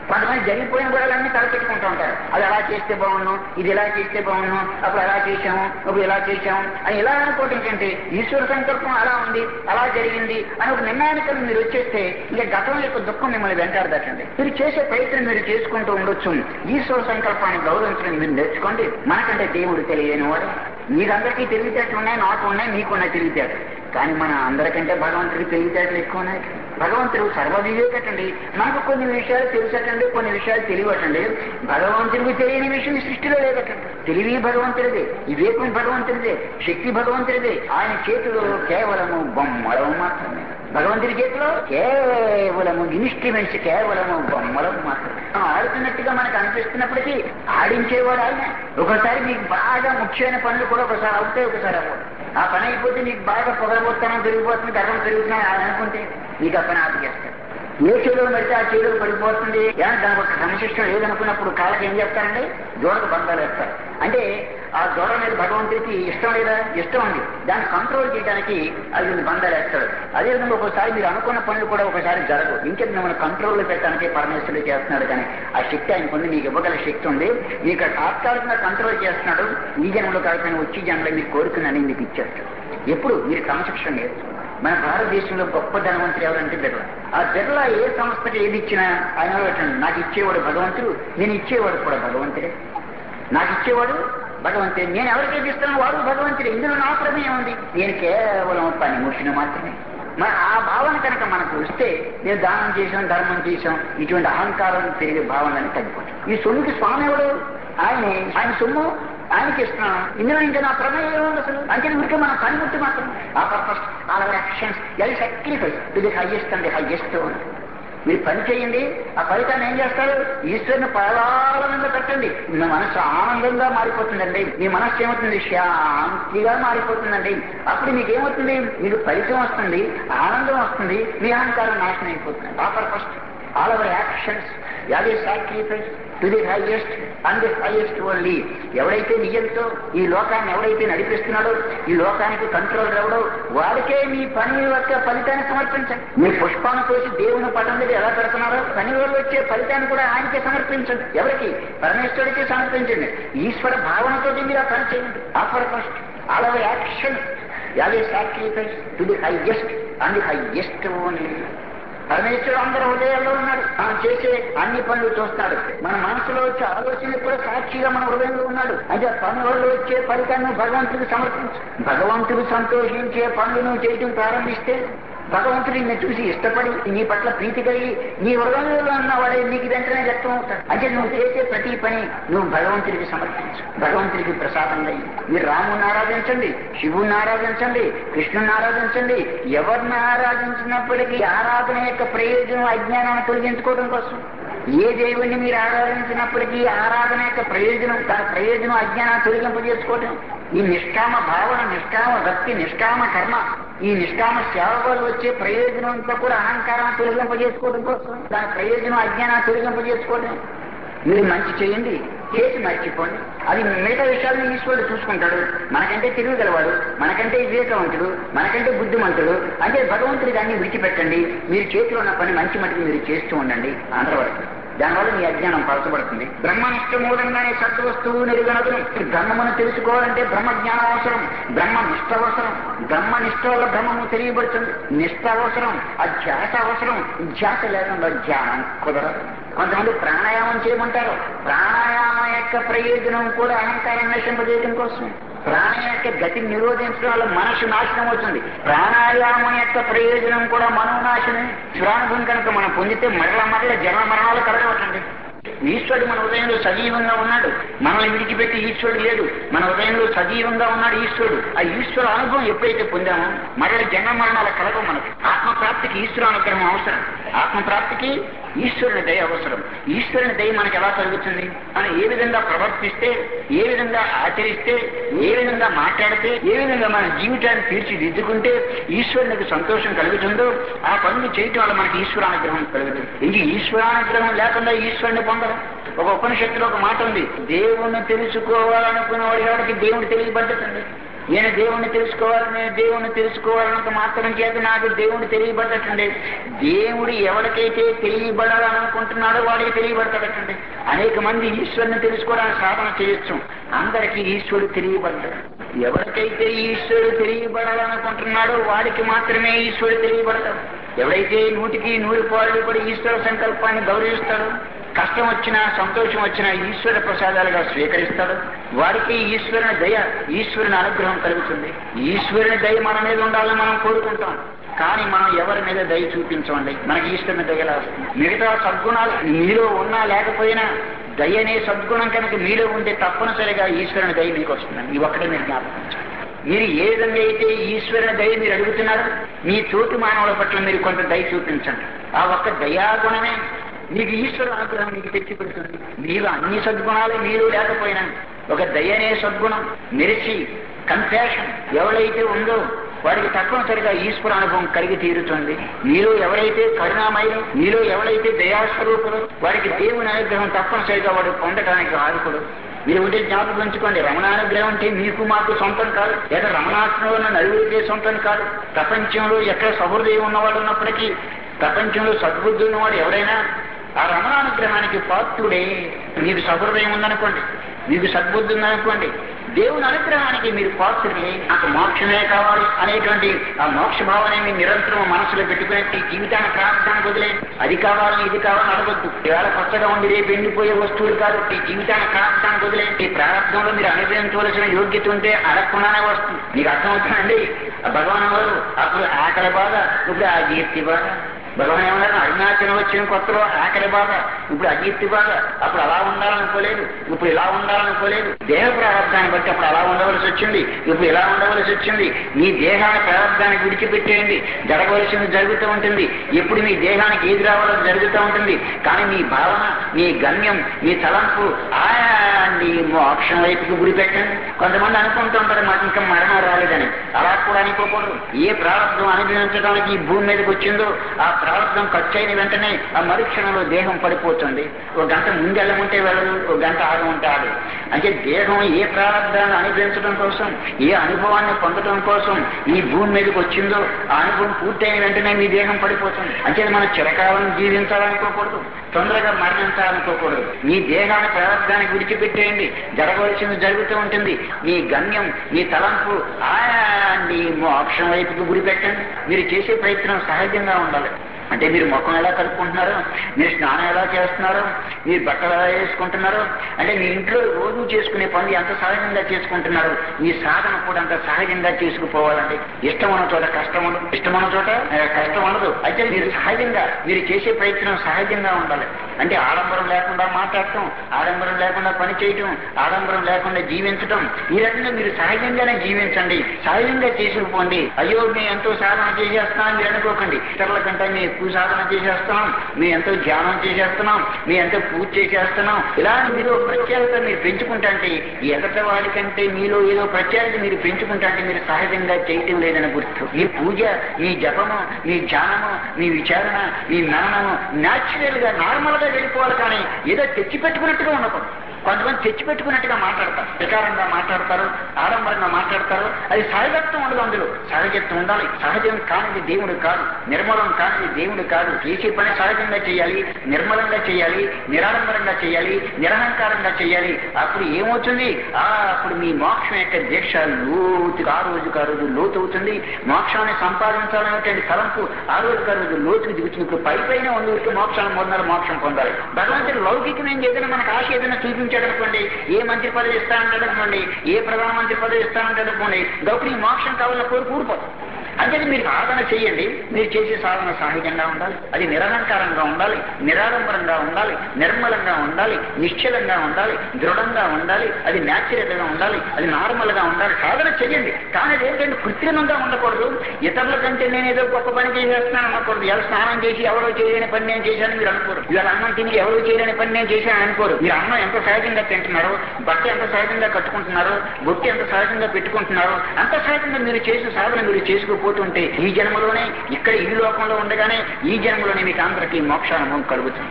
కొంతమంది జరిగిపోయిన గొడవలన్నీ తలపెట్టుకుంటూ ఉంటారు అది అలా చేస్తే బాగున్నాం ఇది ఇలా చేస్తే బాగున్నాం అప్పుడు అలా చేశాము అప్పుడు ఇలా చేశాము అని ఇలా అనుకోవటం ఏంటంటే ఈశ్వర సంకల్పం అలా ఉంది అలా జరిగింది అని ఒక నిర్ణయానికి మీరు వచ్చేస్తే ఇంకా గతం యొక్క దుఃఖం మిమ్మల్ని వెంటాడదటండి మీరు చేసే ప్రయత్నం మీరు చేసుకుంటూ ఉండొచ్చు ఈశ్వర సంకల్పాన్ని గౌరవించడం మీరు నేర్చుకోండి మనకంటే దేవుడు తెలియని వాడు మీరందరికీ తెలివితేటలు ఉన్నాయి నాకు ఉన్నాయి మీకున్నాయి తెలివితేటలు కానీ మన అందరికంటే భగవంతుడికి తెలివితేటలు ఎక్కువ ఉన్నాయి భగవంతుడు సర్వ వివేకటండి మనకు కొన్ని విషయాలు తెలుసటండి కొన్ని విషయాలు తెలియటండి భగవంతుడికి తెలియని విషయం ఈ సృష్టిలో లేదటండి తెలివి భగవంతుడిదే వివేకం భగవంతుడిదే శక్తి భగవంతుడిదే ఆయన చేతిలో కేవలము బొమ్మలం మాత్రమే భగవంతుడి చేతిలో కేవలము ఇన్స్ట్రుమెంట్స్ కేవలము బొమ్మలం మాత్రమే మనం ఆడుతున్నట్టుగా మనకు అనిపిస్తున్నప్పటికీ ఆడించేవాడు ఆయన ఒకసారి మీకు బాగా ముఖ్యమైన పనులు కూడా ఒకసారి అవుతాయి ఒకసారి అవ్వదు ఆ పని అయిపోతే నీకు బాగా పొగరబోతానం పెరిగిపోతుంది గర్వం పెరుగుతున్నాయి అని అనుకుంటే నీకు ఆ పని ఆపి చేస్తారు ఏ చెడులో పడితే ఆ చెడుకు పడిపోతుంది ఏమన్నా దానికి ఒక క్రమశిక్షణ లేదనుకున్నప్పుడు కాళ్ళకి ఏం చేస్తారండి దూడకు బంధాలు వేస్తారు అంటే ఆ దూడ మీద భగవంతుడికి ఇష్టం లేదా ఇష్టం ఉంది దాన్ని కంట్రోల్ చేయడానికి అది బంధాలు వేస్తాడు అదేవిధంగా ఒకసారి మీరు అనుకున్న పనులు కూడా ఒకసారి జరగవు ఇంకెంత మిమ్మల్ని కంట్రోల్లో పెట్టడానికి పరమేశ్వరుడు చేస్తున్నాడు కానీ ఆ శక్తి ఆయనకు ఉంది మీకు ఇవ్వగల శక్తి ఉంది మీకు తాత్కాలికంగా కంట్రోల్ చేస్తున్నాడు ఈ జన్మలో కాకపోయినా వచ్చి జన్మలో మీరు కోరుకున్నాను మీకు ఇచ్చేస్తాడు ఎప్పుడు మీరు క్రమశిక్షణ నేర్చుకోండి మన భారతదేశంలో గొప్ప ధనవంతుడు ఎవరంటే బిర్లా ఆ బిర్లా ఏ సంస్థకి ఏది ఇచ్చినా ఆయన పెట్టండి నాకు ఇచ్చేవాడు భగవంతుడు నేను ఇచ్చేవాడు కూడా భగవంతుడే నాకు ఇచ్చేవాడు భగవంతుడే నేను ఎవరికైతే ఇస్తాను వాడు భగవంతుడే ఇందులో నా ప్రమేయం ఉంది నేను కేవలం పని ముషిని మాత్రమే మరి ఆ భావన కనుక మనకు వస్తే నేను దానం చేశాం ధర్మం చేశాం ఇటువంటి అహంకారం పెరిగే భావనని తగ్గిపోతాం ఈ సొమ్ముకి స్వామి ఎవడు ఆయనే ఆయన సొమ్ము ఆయనకి ఇస్తున్నాను ఇందులో ఇంకా నా ప్రమేయం ఏముంది అసలు అంటే ఊరికే మన పనిముట్టి మాత్రం ఆ పర్పస్ ఆల్ అవర్ యాక్షన్స్ ఎల్ sacrifice to the highest and highest మీరు పని చేయండి ఆ ఫలితాన్ని ఏం చేస్తారు ఈశ్వరుని పాలానంగా పెట్టండి మీ మనసు ఆనందంగా మారిపోతుందండి మీ మనస్సు ఏమవుతుంది శాంతిగా మారిపోతుందండి అప్పుడు మీకు ఏమవుతుంది మీకు ఫలితం వస్తుంది ఆనందం వస్తుంది మీ అహంకారం నాశనం అయిపోతుంది ఆ పర్పస్ ఆల్ అవర్ యాక్షన్స్ యాదే sacrifice to the highest and the highest only ఎవడైతే నిజంతో ఈ లోకాన్ని ఎవడైతే నడిపిస్తున్నాడో ఈ లోకానికి కంట్రోల్ ఎవడో వాడికే మీ పని యొక్క ఫలితాన్ని సమర్పించండి మీ పుష్పాన్ని కోసి దేవుని పటం మీద ఎలా పెడుతున్నారో పని వల్ల వచ్చే ఫలితాన్ని కూడా ఆయనకే సమర్పించండి ఎవరికి పరమేశ్వరుడికి సమర్పించండి ఈశ్వర భావనతో మీరు ఆ పని చేయండి offer first all our action యాదే sacrifice to the highest and the highest only పరమేశ్వరుడు అందరూ హృదయాల్లో ఉన్నాడు మనం చేసే అన్ని పనులు చూస్తాడు మన మనసులో వచ్చే ఆలోచన కూడా సాక్షిగా మన హృదయంలో ఉన్నాడు అంటే పని వల్ల వచ్చే ఫలితాన్ని భగవంతుడికి సమర్పించు భగవంతుడు సంతోషించే పనులు నువ్వు చేయటం ప్రారంభిస్తే భగవంతుడు నిన్ను చూసి ఇష్టపడి నీ పట్ల ప్రీతి కలిగి నీ హృదయంలో ఉన్నవాడే నీకు వెంటనే వ్యక్తం అవుతాడు అంటే నువ్వు చేసే ప్రతి పని నువ్వు భగవంతుడికి సమర్పించు భగవంతుడికి ప్రసాదంగా ఇయ్యి. మీరు రాముని ఆరాధించండి శివుణ్ణి ఆరాధించండి కృష్ణుని ఆరాధించండి ఎవరిని ఆరాధించినప్పటికీ ఆరాధన యొక్క ప్రయోజనం అజ్ఞానాన్ని తొలగించుకోవడం కోసం ఏ దేవుణ్ణి మీరు ఆరాధించినప్పటికీ ఆరాధన యొక్క ప్రయోజనం దాని ప్రయోజనం అజ్ఞానాన్ని తొలగింపజేసుకోవటం ఈ నిష్కామ భావన నిష్కామ భక్తి నిష్కామ కర్మ ఈ నిష్కామ సేవ వల్ల వచ్చే ప్రయోజనం అంతా కూడా అహంకారాన్ని తొలగింపజేసుకోవడం కోసం దాని ప్రయోజనం అజ్ఞానాన్ని తొలగింపజేసుకోవడం మీరు మంచి చేయండి చేసి మర్చిపోండి అది మిగతా విషయాలను ఈశ్వరుడు చూసుకుంటాడు మనకంటే తెలియగలవాడు మనకంటే వివేకవంతుడు మనకంటే బుద్ధిమంతుడు అంటే భగవంతుడికి అన్ని విడిచిపెట్టండి మీరు చేతిలో ఉన్న పని మంచి మటుకు మీరు చేస్తూ ఉండండి అంతవరకు దానివల్ల మీ అజ్ఞానం పరచబడుతుంది బ్రహ్మనిష్ట మూలంగానే సద్వస్తువు నిరుగనదులు బ్రహ్మమును తెలుసుకోవాలంటే బ్రహ్మ జ్ఞానం అవసరం బ్రహ్మ నిష్ట అవసరం బ్రహ్మ నిష్ట వల్ల బ్రహ్మము తెలియబడుతుంది నిష్ట అవసరం అధ్యాస అవసరం ధ్యాస లేకుండా ధ్యానం కుదరదు కొంతమంది ప్రాణాయామం చేయమంటారు ప్రాణాయామం యొక్క ప్రయోజనం కూడా అహంకారం నశింపజేయడం కోసం ప్రాణం యొక్క గతిని నిరోధించడం వల్ల మనసు నాశనం అవుతుంది ప్రాణాయామం యొక్క ప్రయోజనం కూడా మనోనాశనం శ్రానుభం కనుక మనం పొందితే మరల మరల జన్మ మరణాలు కలగవటండి ఈశ్వరుడు మన హృదయంలో సజీవంగా ఉన్నాడు మనల్ని విడిచిపెట్టి ఈశ్వరుడు లేడు మన హృదయంలో సజీవంగా ఉన్నాడు ఈశ్వరుడు ఆ ఈశ్వర అనుభవం ఎప్పుడైతే పొందామో మరల జన్మ మరణాలు కలగవు మనకి ఆత్మప్రాప్తికి ఈశ్వర అనుగ్రహం అవసరం ఆత్మప్రాప్తికి ఈశ్వరుని దయ అవసరం ఈశ్వరుని దయ మనకి ఎలా కలుగుతుంది మనం ఏ విధంగా ప్రవర్తిస్తే ఏ విధంగా ఆచరిస్తే ఏ విధంగా మాట్లాడితే ఏ విధంగా మన జీవితాన్ని తీర్చిదిద్దుకుంటే ఈశ్వరునికి సంతోషం కలుగుతుందో ఆ పనులు చేయటం వల్ల మనకి ఈశ్వరానుగ్రహం కలుగుతుంది ఇంక ఈశ్వరానుగ్రహం లేకుండా ఈశ్వరుని పొందడం ఒక ఉపనిషత్తులో ఒక మాట ఉంది దేవుణ్ణి తెలుసుకోవాలనుకున్న వాడి వాడికి దేవుడు తెలియబడ్డదండి నేను దేవుణ్ణి తెలుసుకోవాలి నేను దేవుణ్ణి తెలుసుకోవాలన్నంత మాత్రం చేత నాకు దేవుడు తెలియబడటండి దేవుడు ఎవరికైతే తెలియబడాలనుకుంటున్నాడో వాడికి తెలియబడతాడటండి అనేక మంది ఈశ్వరుని తెలుసుకోవడానికి సాధన చేయొచ్చు అందరికీ ఈశ్వరుడు తెలియబడతాడు ఎవరికైతే ఈశ్వరుడు తెలియబడాలనుకుంటున్నాడో వాడికి మాత్రమే ఈశ్వరుడు తెలియబడతాడు ఎవరైతే నూటికి నూరు పాళ్ళు కూడా ఈశ్వర సంకల్పాన్ని గౌరవిస్తాడో కష్టం వచ్చినా సంతోషం వచ్చినా ఈశ్వర ప్రసాదాలుగా స్వీకరిస్తాడు వారికి ఈశ్వరుని దయ ఈశ్వరుని అనుగ్రహం కలుగుతుంది ఈశ్వరుని దయ మన మీద ఉండాలని మనం కోరుకుంటాం కానీ మనం ఎవరి మీద దయ చూపించమండి మనకి ఈశ్వరుని దయలా వస్తుంది మిగతా సద్గుణాలు మీలో ఉన్నా లేకపోయినా దయ అనే సద్గుణం కనుక మీలో ఉంటే తప్పనిసరిగా ఈశ్వరుని దయ మీకు వస్తుందండి ఈ ఒక్కటే మీరు జ్ఞాపకం ఉంచుకోండి. మీరు ఏ విధంగా అయితే ఈశ్వరుని దయ మీరు అడుగుతున్నారో మీ తోటి మానవుల పట్ల మీరు కొంత దయ చూపించండి ఆ ఒక్క దయాగుణమే మీకు ఈశ్వర అనుగ్రహం మీకు తెచ్చి పెడుతుంది మీరు అన్ని సద్గుణాలు మీరు లేకపోయినా ఒక దయ అనే సద్గుణం మెరిచి కంపాషన్ ఎవరైతే ఉందో వాడికి తప్పనిసరిగా ఈశ్వర అనుభవం కలిగి తీరుతుంది మీలో ఎవరైతే కరుణామయులు మీలో ఎవరైతే దయాస్వరూపులు వాడికి దేవుని అనుగ్రహం తప్పనిసరిగా వాడు పొందడానికి ఆదుకుడు మీరు ఉంటే జ్ఞాపకం ఉంచుకోండి రమణానుగ్రహం అంటే మీకు మాకు సొంతం కాదు లేదా రమణాశ్రమంలో ఉన్న నలుగురికే సొంతం కాదు ప్రపంచంలో ఎక్కడ సహృదయం ఉన్నవాడు ఉన్నప్పటికీ ప్రపంచంలో సద్బుద్ధి ఉన్నవాడు ఎవరైనా ఆ రమణానుగ్రహానికి పాత్రుడే మీకు సహృదయం ఉందనుకోండి మీకు సద్బుద్ధి ఉందనుకోండి దేవుని అనుగ్రహానికి మీరు పాత్రులే నాకు మోక్షమే కావాలి అనేటువంటి ఆ మోక్ష భావాన్ని మీ నిరంతరం మనసులో పెట్టుకుని ఈ జీవితాన్ని ప్రార్థనకు వదిలే అది కావాలని ఇది కావాలని అడగొద్దు ఇవాళ కొత్తగా ఉంది రేపు ఎండిపోయే వస్తువులు కాదు ఈ జీవితాన్ని ప్రార్థనకు వదిలే ఈ ప్రారంభంలో మీరు అనుభవించవలసిన యోగ్యత ఉంటే అడగకుండానే వస్తుంది మీకు అర్థమవుతుందండి ఆ భగవాన్ వారు అప్పుడు ఆకలి బాధ ఇప్పుడు ఆ కీర్తి బాధ భగవాన్ ఏమన్నారు అరుణాచలం వచ్చిన కొత్తలో ఆకలి బాధ ఇప్పుడు అజీర్తి బాధ అప్పుడు అలా ఉండాలనుకోలేదు ఇప్పుడు ఇలా ఉండాలనుకోలేదు దేహ ప్రారంభాన్ని బట్టి అప్పుడు అలా ఉండవలసి వచ్చింది ఇప్పుడు ఇలా ఉండవలసి వచ్చింది మీ దేహాన్ని ప్రారంభానికి విడిచిపెట్టేయండి జరగవలసింది జరుగుతూ ఉంటుంది ఎప్పుడు మీ దేహానికి ఏది రావాలో జరుగుతూ ఉంటుంది కానీ మీ భావన మీ గమ్యం మీ తలంపు ఆ నీ మోక్షం వైపుకి గురి పెట్టండి కొంతమంది అనుకుంటూ ఉంటారు మాకు ఇంకా మరణం రాలేదని అలా కూడా అనుకోకూడదు ఏ ప్రారంభం అనుభవించడానికి ఈ భూమి మీదకి వచ్చిందో ఆ ప్రారంభం ఖర్చు అయిన వెంటనే ఆ మరుక్షణంలో దేహం పడిపోతుంది ఒక గంట ముందెళ్ళమంటే వెళ్ళదు ఒక గంట ఆగమంటే ఆగదు అంటే దేహం ఏ ప్రారంభాన్ని అనుభవించడం కోసం ఏ అనుభవాన్ని పొందడం కోసం ఈ భూమి మీదకి వచ్చిందో ఆ అనుభవం పూర్తయిన వెంటనే మీ దేహం పడిపోతుంది అంటే మనం చిరకాలం జీవించాలనుకోకూడదు తొందరగా మరణించాలనుకోకూడదు మీ దేహాన్ని ప్రారంభానికి విడిచిపెట్టేయండి జరగవలసింది జరుగుతూ ఉంటుంది మీ గమ్యం మీ తలంపు ఆ నీ మోక్షం వైపుకి గురి పెట్టండి మీరు చేసే ప్రయత్నం సహజంగా ఉండాలి అంటే మీరు ముఖం ఎలా కలుపుకుంటున్నారు మీరు స్నానం ఎలా చేస్తున్నారు మీరు బట్టలు ఎలా వేసుకుంటున్నారు అంటే మీ ఇంట్లో రోజు చేసుకునే పనులు ఎంత సహజంగా చేసుకుంటున్నారు మీ సాధన కూడా అంత సహజంగా చేసుకుపోవాలండి ఇష్టం ఉన్న చోట కష్టం ఉండదు ఇష్టం ఉన్న చోట ఆ, కష్టం ఉండదు అయితే మీరు సహజంగా మీరు చేసే ప్రయత్నం సహజంగా ఉండాలి అంటే ఆడంబరం లేకుండా మాట్లాడటం ఆడంబరం లేకుండా పని చేయటం ఆడంబరం లేకుండా జీవించటం ఈ రకంగా మీరు సహజంగానే జీవించండి సహజంగా చేసుకుపోండి అయ్యో మేము ఎంతో సాధన చేసేస్తున్నాం మీరు అనుకోకండి ఇతరుల కంటే మేము ఎక్కువ సాధన చేసేస్తున్నాం మేము ఎంతో ధ్యానం చేసేస్తున్నాం మేము ఎంతో పూజ చేసేస్తున్నాం ఇలాంటి మీరు ప్రత్యేకత మీరు పెంచుకుంటే ఎదట వాడికంటే మీలో ఏదో ప్రత్యేకత మీరు పెంచుకుంటే మీరు సహజంగా చేయటం లేదని గుర్తు మీ పూజ మీ జపము మీ ధ్యానము మీ విచారణ మీ మననము న్యాచురల్ గా నార్మల్ గా వెళ్ళిపోవాలి కానీ ఏదో తెచ్చి పెట్టుకున్నట్టుగా ఉండకూడదు కొంతమంది తెచ్చి పెట్టుకున్నట్టుగా మాట్లాడతారు వికారంగా మాట్లాడతారు ఆడంబరంగా మాట్లాడతారు అది సహజత్వం ఉండదు అందులో సహజత్వం ఉండాలి సహజం కానిది దేవుడు కాదు నిర్మలం కానిది దేవుడు కాదు చేసే పని సహజంగా చేయాలి నిర్మలంగా చేయాలి నిరాడంబరంగా చేయాలి నిరహంకారంగా చేయాలి అప్పుడు ఏమవుతుంది ఆ అప్పుడు మీ మోక్షం యొక్క దీక్ష లోతుగా ఆ రోజుకు ఆ రోజు లోతు అవుతుంది మోక్షాన్ని సంపాదించాలనేటువంటి తలంపు ఆ రోజుకు ఆ రోజు లోతుకు దిగుతుంది ఇప్పుడు పై పైన ఉన్న ఊరికి మోక్షాన్ని పొందాలి మోక్షం పొందాలి భగవంతుడు లౌకికమైన ఏదైనా మనకు ఆశ ఏదైనా చూపించాడు అనుకోండి ఏ మంత్రి పదవి ఇస్తానంటాడు అనుకోండి ఏ ప్రధానమంత్రి పదవి ఇస్తానంటాడు అనుకోండి గౌపి మోక్షం కావాలని కోరి కూడిపోతాం అంటే మీరు సాధన చేయండి మీరు చేసే సాధన సహజంగా ఉండాలి అది నిరహంకారంగా ఉండాలి నిరాడంబరంగా ఉండాలి నిర్మలంగా ఉండాలి నిశ్చలంగా ఉండాలి దృఢంగా ఉండాలి అది న్యాచురల్ గా ఉండాలి అది నార్మల్ గా ఉండాలి సాధన చేయండి కానీ అది ఏంటంటే కృత్రిమంగా ఉండకూడదు ఇతరుల కంటే నేను ఏదో గొప్ప పని చేసేస్తున్నాను అనకూడదు ఇలా స్నానం చేసి ఎవరో చేయలేని పని నేను చేశాను మీరు అనుకోరు ఇవాళ అన్నం తిని ఎవరో చేయలేని పని నేను చేశాను అనుకోరు మీరు అన్నం ఎంత సహజంగా తింటున్నారు బట్ట ఎంత సహజంగా కట్టుకుంటున్నారు బొట్టి ఎంత సహజంగా పెట్టుకుంటున్నారు అంత సహజంగా మీరు చేసిన సాధన మీరు చేసుకుపోతుంటే ఈ జన్మలోనే ఇక్కడ ఈ లోకంలో ఉండగానే ఈ జన్మలోనే మీకు అందరికీ మోక్షానుభవం కలుగుతుంది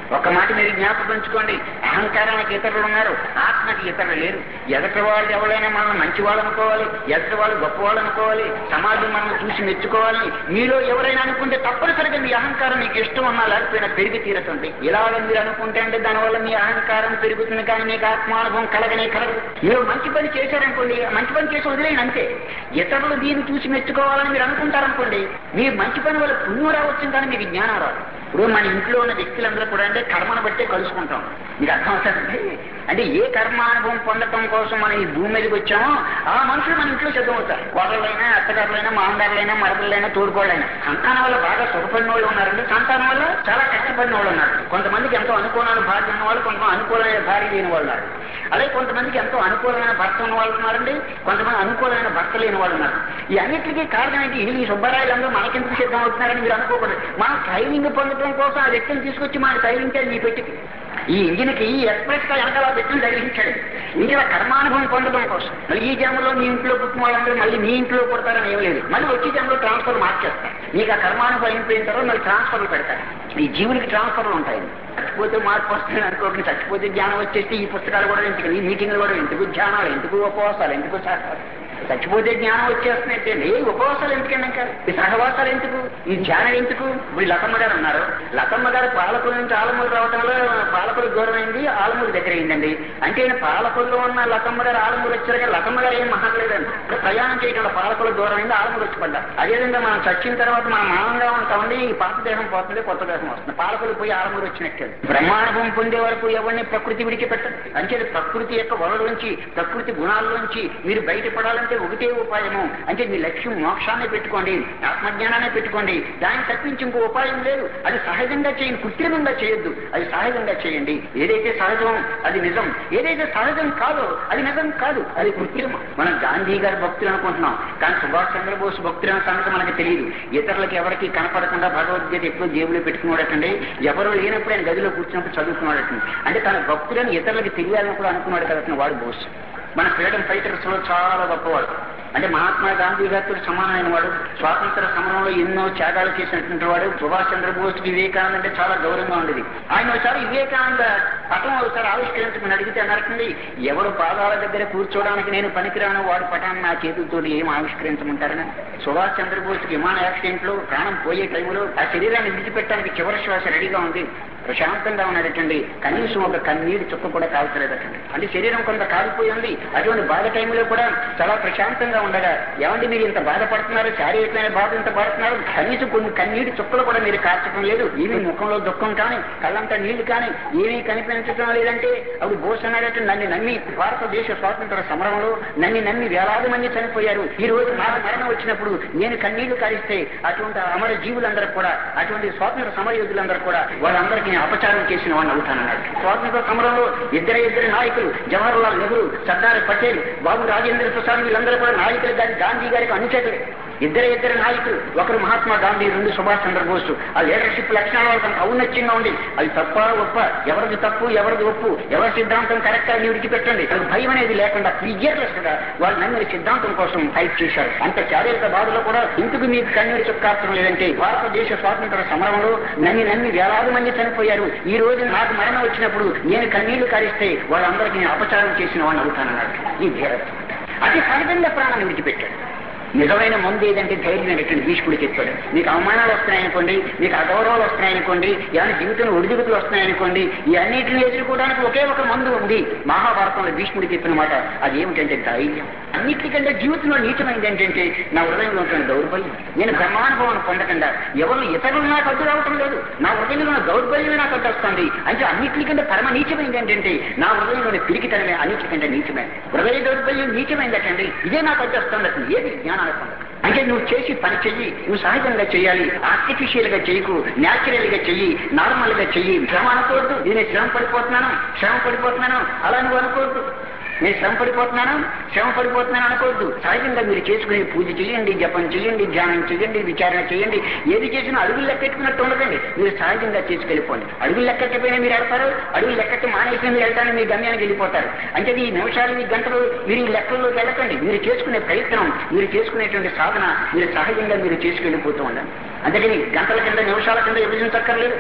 ఒక మాట మీరు జ్ఞాపకం ఉంచుకోండి అహంకారానికి ఇతరులు ఉన్నారు ఆత్మకి ఇతరులు లేరు ఎదటి వాళ్ళు ఎవరైనా మనం మంచి వాళ్ళు అనుకోవాలి ఎదటి వాళ్ళు గొప్ప వాళ్ళు అనుకోవాలి సమాజం మనం చూసి మెచ్చుకోవాలని మీలో ఎవరైనా అనుకుంటే తప్పనిసరిగా మీ అహంకారం మీకు ఇష్టం ఉన్నా లేకపోయినా పెరిగి తీరుతుంది ఇలాగ మీరు అనుకుంటే అంటే దానివల్ల మీ అహంకారం పెరుగుతుంది కానీ మీకు ఆత్మానుభవం కలగనే కలగదు మీరు మంచి పని చేశారనుకోండి మంచి పని చేసి వదిలేయండి అంతే ఇతరులు దీన్ని చూసి మెచ్చుకోవాలని మీరు అనుకుంటారనుకోండి మీ మంచి పని వల్ల పుణ్యం రావచ్చు కానీ మీకు జ్ఞానం రాదు ఇప్పుడు మన ఇంట్లో ఉన్న వ్యక్తులందరూ కూడా అంటే కర్మను బట్టే కలుసుకుంటాం మీకు అర్థం అవుతుంది అంటే ఏ కర్మానుభవం పొందటం కోసం మనం ఈ భూమి మీదకి వచ్చామో ఆ మనుషులు మన ఇంట్లో సిద్ధం అవుతారు కోడళ్ళైనా అత్తగారులైనా మామగారులైనా మరదలైనా తోడుకోళ్ళైనా సంతానం వల్ల బాగా సుఖపడిన వాళ్ళు ఉన్నారండి సంతానం వల్ల చాలా కష్టపడిన వాళ్ళు ఉన్నారు కొంతమందికి ఎంతో అనుకూలమైన భార్య ఉన్న వాళ్ళు కొంతమంది అనుకూలమైన భార్య లేని వాళ్ళు ఉన్నారు అలాగే కొంతమందికి ఎంతో అనుకూలమైన భర్త ఉన్న వాళ్ళు ఉన్నారండి కొంతమంది అనుకూలమైన భర్త లేని వాళ్ళు ఉన్నారు ఈ అన్నిటికీ కారణం ఏంటి ఈ సుబ్బరాయలందరూ మనకెందుకు సిద్ధం అవుతున్నారని మీరు అనుకోకూడదు మనం ట్రైనింగ్ పొందడం కోసం ఆ వ్యక్తిని తీసుకొచ్చి మనకి తగిలించాలి మీ పెట్టికి ఈ ఇంజిన్కి ఈ ఎక్స్ప్రెస్ గా వెనకాల ఆ వ్యక్తిని తగిలించాడు ఇందులో కర్మానుభవం పొందడం కోసం మళ్ళీ ఈ జన్మలో మీ ఇంట్లో పుట్టిన వాళ్ళందరూ మళ్ళీ మీ ఇంట్లో పుడతారని ఏం లేదు మళ్ళీ వచ్చే జన్మలో ట్రాన్స్ఫర్ మార్చేస్తారు మీకు ఆ కర్మానుభవం అయిపోయిన తర్వాత మళ్ళీ ట్రాన్స్ఫర్లు పెడతారు ఈ జీవులకి ట్రాన్స్ఫర్లు ఉంటాయి చచ్చిపోతే మార్పు వస్తుంది అనుకోకుండా చచ్చిపోతే జ్ఞానం వచ్చేస్తే ఈ పుస్తకాలు కూడా ఎందుకు ఈ మీటింగ్లు కూడా ఎందుకు ధ్యానాలు ఎందుకు ఉపవాసాలు ఎందుకు శాస్త్రాలు చచ్చిపోతే జ్ఞానం వచ్చేస్తున్నట్టే ఏ ఉపవాసాలు ఎందుకండి ఇంకా ఈ సహవాసాలు ఎందుకు ఈ ధ్యానం ఎందుకు ఇప్పుడు లతమ్మ గారు ఉన్నారు లతమ్మ గారు పాలకుల నుంచి ఆలమూరు రావడంలో పాలకులు దూరం అయింది ఆలమూరు దగ్గర అయిందండి అంటే ఈయన పాలకుల్లో ఉన్న లతమ్మ గారు ఆలమూరు వచ్చారు కానీ లతమ్మ గారు ఏం మహాలేదండి ఇక్కడ ప్రయాణం చేయడం పాలకులు దూరం అయింది ఆలమూరు వచ్చి పడ్డారు అదేవిధంగా మనం చచ్చిన తర్వాత మనం మానంగా ఉంటామండి ఈ పాత దేహం పోతుంది కొత్త దేహం వస్తుంది పాలకులు పోయి ఆలమూరు వచ్చినట్టే బ్రహ్మానుభవం పొందే వరకు ఎవరిని ప్రకృతి విడిచిపెట్టదు అంటే ప్రకృతి యొక్క వరలోంచి ప్రకృతి గుణాల్లోంచి మీరు బయటపడాలంటే ఒకటే ఉపాయము అంటే మీ లక్ష్యం మోక్షాన్ని పెట్టుకోండి ఆత్మజ్ఞానాన్ని పెట్టుకోండి దాన్ని తప్పించి ఇంకో ఉపాయం లేదు అది సహజంగా చేయండి కృత్రిమంగా చేయొద్దు అది సహజంగా చేయండి ఏదైతే సహజం అది నిజం ఏదైతే సహజం కాదో అది నిజం కాదు అది కృత్రిమం మనం గాంధీ గారి భక్తులు అనుకుంటున్నాం కానీ సుభాష్ చంద్రబోస్ భక్తులు అనే సంగతి మనకి తెలియదు ఇతరులకు ఎవరికి కనపడకుండా భగవద్గీత ఎప్పుడు జేబులో పెట్టుకున్నాడటండి ఎవరు లేనప్పుడు ఆయన గదిలో కూర్చున్నప్పుడు చదువుకున్నాడటండి అంటే తన భక్తులను ఇతరులకు తెలియాలని కూడా అనుకున్నాడు కదా వాడు బోస్ మన ఫ్రీడమ్ ఫైటర్స్ లో చాలా గొప్పవాడు అంటే మహాత్మా గాంధీ గారితో సమానమైన వాడు స్వాతంత్ర సమరంలో ఎన్నో త్యాగాలు చేసినటువంటి వాడు సుభాష్ చంద్రబోస్ వివేకానంద అంటే చాలా గౌరవంగా ఉండేది ఆయన ఒకసారి వివేకానంద పటం ఒకసారి ఆవిష్కరించమని అడిగితే అన్నారటండి ఎవరు పాదాల దగ్గర కూర్చోవడానికి నేను పనికిరాను వాడు పటాన్ని నా చేతులతో ఏం ఆవిష్కరించమంటారని సుభాష్ చంద్రబోస్ విమాన యాక్సిడెంట్ లో ప్రాణం పోయే టైంలో ఆ శరీరాన్ని విడిచిపెట్టడానికి చివరి శ్వాస రెడీగా ఉంది ప్రశాంతంగా ఉన్నాడటండి కనీసం ఒక కన్నీరు చుక్క కూడా కాల్చలేదటండి అంటే శరీరం కొంత కాలిపోయి ఉంది అటువంటి బాధ టైంలో కూడా చాలా ప్రశాంతంగా ఉండగా ఏమండి మీరు ఇంత బాధపడుతున్నారు శారీరకమైన బాధ ఇంత పడుతున్నారు కనీసం కొన్ని కన్నీటి చుక్కలు కూడా మీరు కార్చడం లేదు ఏమీ ముఖంలో దుఃఖం కానీ కళ్ళంతా నీళ్లు కానీ ఏమీ కనిపించడం లేదంటే అప్పుడు బోస్ అన్నాడంటే నన్ను నమ్మి భారతదేశ స్వాతంత్ర సమరంలో నన్ను నమ్మి వేలాది మంది చనిపోయారు ఈ రోజు నాకు మరణం వచ్చినప్పుడు నేను కన్నీళ్లు కారిస్తే అటువంటి అమర జీవులందరూ కూడా అటువంటి స్వాతంత్ర సమరయోధులందరూ కూడా వాళ్ళందరికీ నేను అపచారం చేసిన వాడిని అవుతానన్నాడు స్వాతంత్ర సమరంలో ఇద్దరు ఇద్దరు నాయకులు జవహర్లాల్ నెహ్రూ సర్దార్ పటేల్ బాబు రాజేంద్ర ప్రసాద్ వీళ్ళందరూ కూడా నాయకులు గారి గాంధీ గారికి అనుచరులే ఇద్దరు ఇద్దరు నాయకులు ఒకరు మహాత్మా గాంధీ రెండు సుభాష్ చంద్రబోస్ ఆ లీడర్షిప్ లక్షణాలు వాళ్ళకి అంత ఔన్నత్యంగా ఉంది అది తప్ప ఒప్ప ఎవరిది తప్పు ఎవరిది ఒప్పు ఎవరి సిద్ధాంతం కరెక్ట్ అని విడిచిపెట్టండి అది భయం అనేది లేకుండా ఫిజియర్లెస్ గా వాళ్ళు నమ్మిన సిద్ధాంతం కోసం ఫైట్ చేశారు అంత శారీరక బాధలో కూడా ఇందుకు మీకు కన్నీరు చుక్కార్చడం లేదంటే భారతదేశ స్వాతంత్ర సమరంలో నన్ను నమ్మి వేలాది మంది చనిపోయారు ఈ రోజు నాకు మరణం వచ్చినప్పుడు నేను కన్నీళ్లు కారిస్తే వాళ్ళందరికీ నేను అపచారం చేసిన వాడిని అవుతానన్నాడు ఈ ధీరత్వం అతి సహజంగా ప్రాణాన్ని విడిచిపెట్టాడు నిజమైన మందు ఏదంటే ధైర్యం అనేటువంటి భీష్ముడు చెప్పాడు మీకు అవమానాలు వస్తున్నాయనుకోండి మీకు అగౌరవాలు వస్తున్నాయనుకోండి ఏమైనా జీవితంలో ఒడిదుడుకులు వస్తున్నాయనుకోండి ఈ అన్నింటిని ఎదుర్కోవడానికి ఒకే ఒక మందు ఉంది మహాభారతంలో భీష్ముడు చెప్పిన మాట అది ఏమిటంటే ధైర్యం అన్నిటికంటే జీవితంలో నీచమైంది ఏంటంటే నా హృదయంలో ఉంటున్న దౌర్బల్యం నేను బ్రహ్మానుభవం పొందకుండా ఎవరు ఇతరులు నాకు అడ్డు రావటం లేదు నా హృదయంలో ఉన్న దౌర్బల్యమే నాకు అడ్డు వస్తుంది అంటే అన్నిటికంటే పరమ నీచమైంది ఏంటంటే నా హృదయంలోని పిరికితనమే అన్నిటికంటే నీచమే హృదయ దౌర్బల్యం నీచమైందటండి ఇదే నాకు అడ్డు వస్తుంది ఏది జ్ఞానాన్ని పొందదు అంటే నువ్వు చేసి పని చెయ్యి నువ్వు సహజంగా చేయాలి ఆర్టిఫిషియల్ గా చేయకు న్యాచురల్ గా చెయ్యి నార్మల్ గా చెయ్యి శ్రమ అనకూడదు నేను శ్రమ పడిపోతున్నాను శ్రమ పడిపోతున్నాను అలా నువ్వు అనకూడదు నేను శ్రమ పడిపోతున్నాను శ్రమ పడిపోతున్నాను అనుకోవద్దు సహజంగా మీరు చేసుకునే పూజ చేయండి జపం చేయండి ధ్యానం చేయండి విచారణ చేయండి ఏది చేసినా అడుగులు లెక్కెట్టుకున్నట్టు ఉండకండి మీరు సహజంగా చేసుకెళ్ళిపోండి అడుగులు లెక్కెట్టపోయినా మీరు వెళ్తారు అడుగులు లెక్కట్టి మానేసి మీరు వెళ్తాను మీ గమ్యానికి వెళ్ళిపోతారు అంటే ఈ నిమిషాలు ఈ గంటలు మీరు ఈ లెక్కల్లోకి వెళ్ళకండి మీరు చేసుకునే ప్రయత్నం మీరు చేసుకునేటువంటి సాధన మీరు సహజంగా మీరు చేసుకెళ్ళిపోతూ ఉండండి అందుకని గంటల కింద నిమిషాల కింద విభజించక్కర్లేదు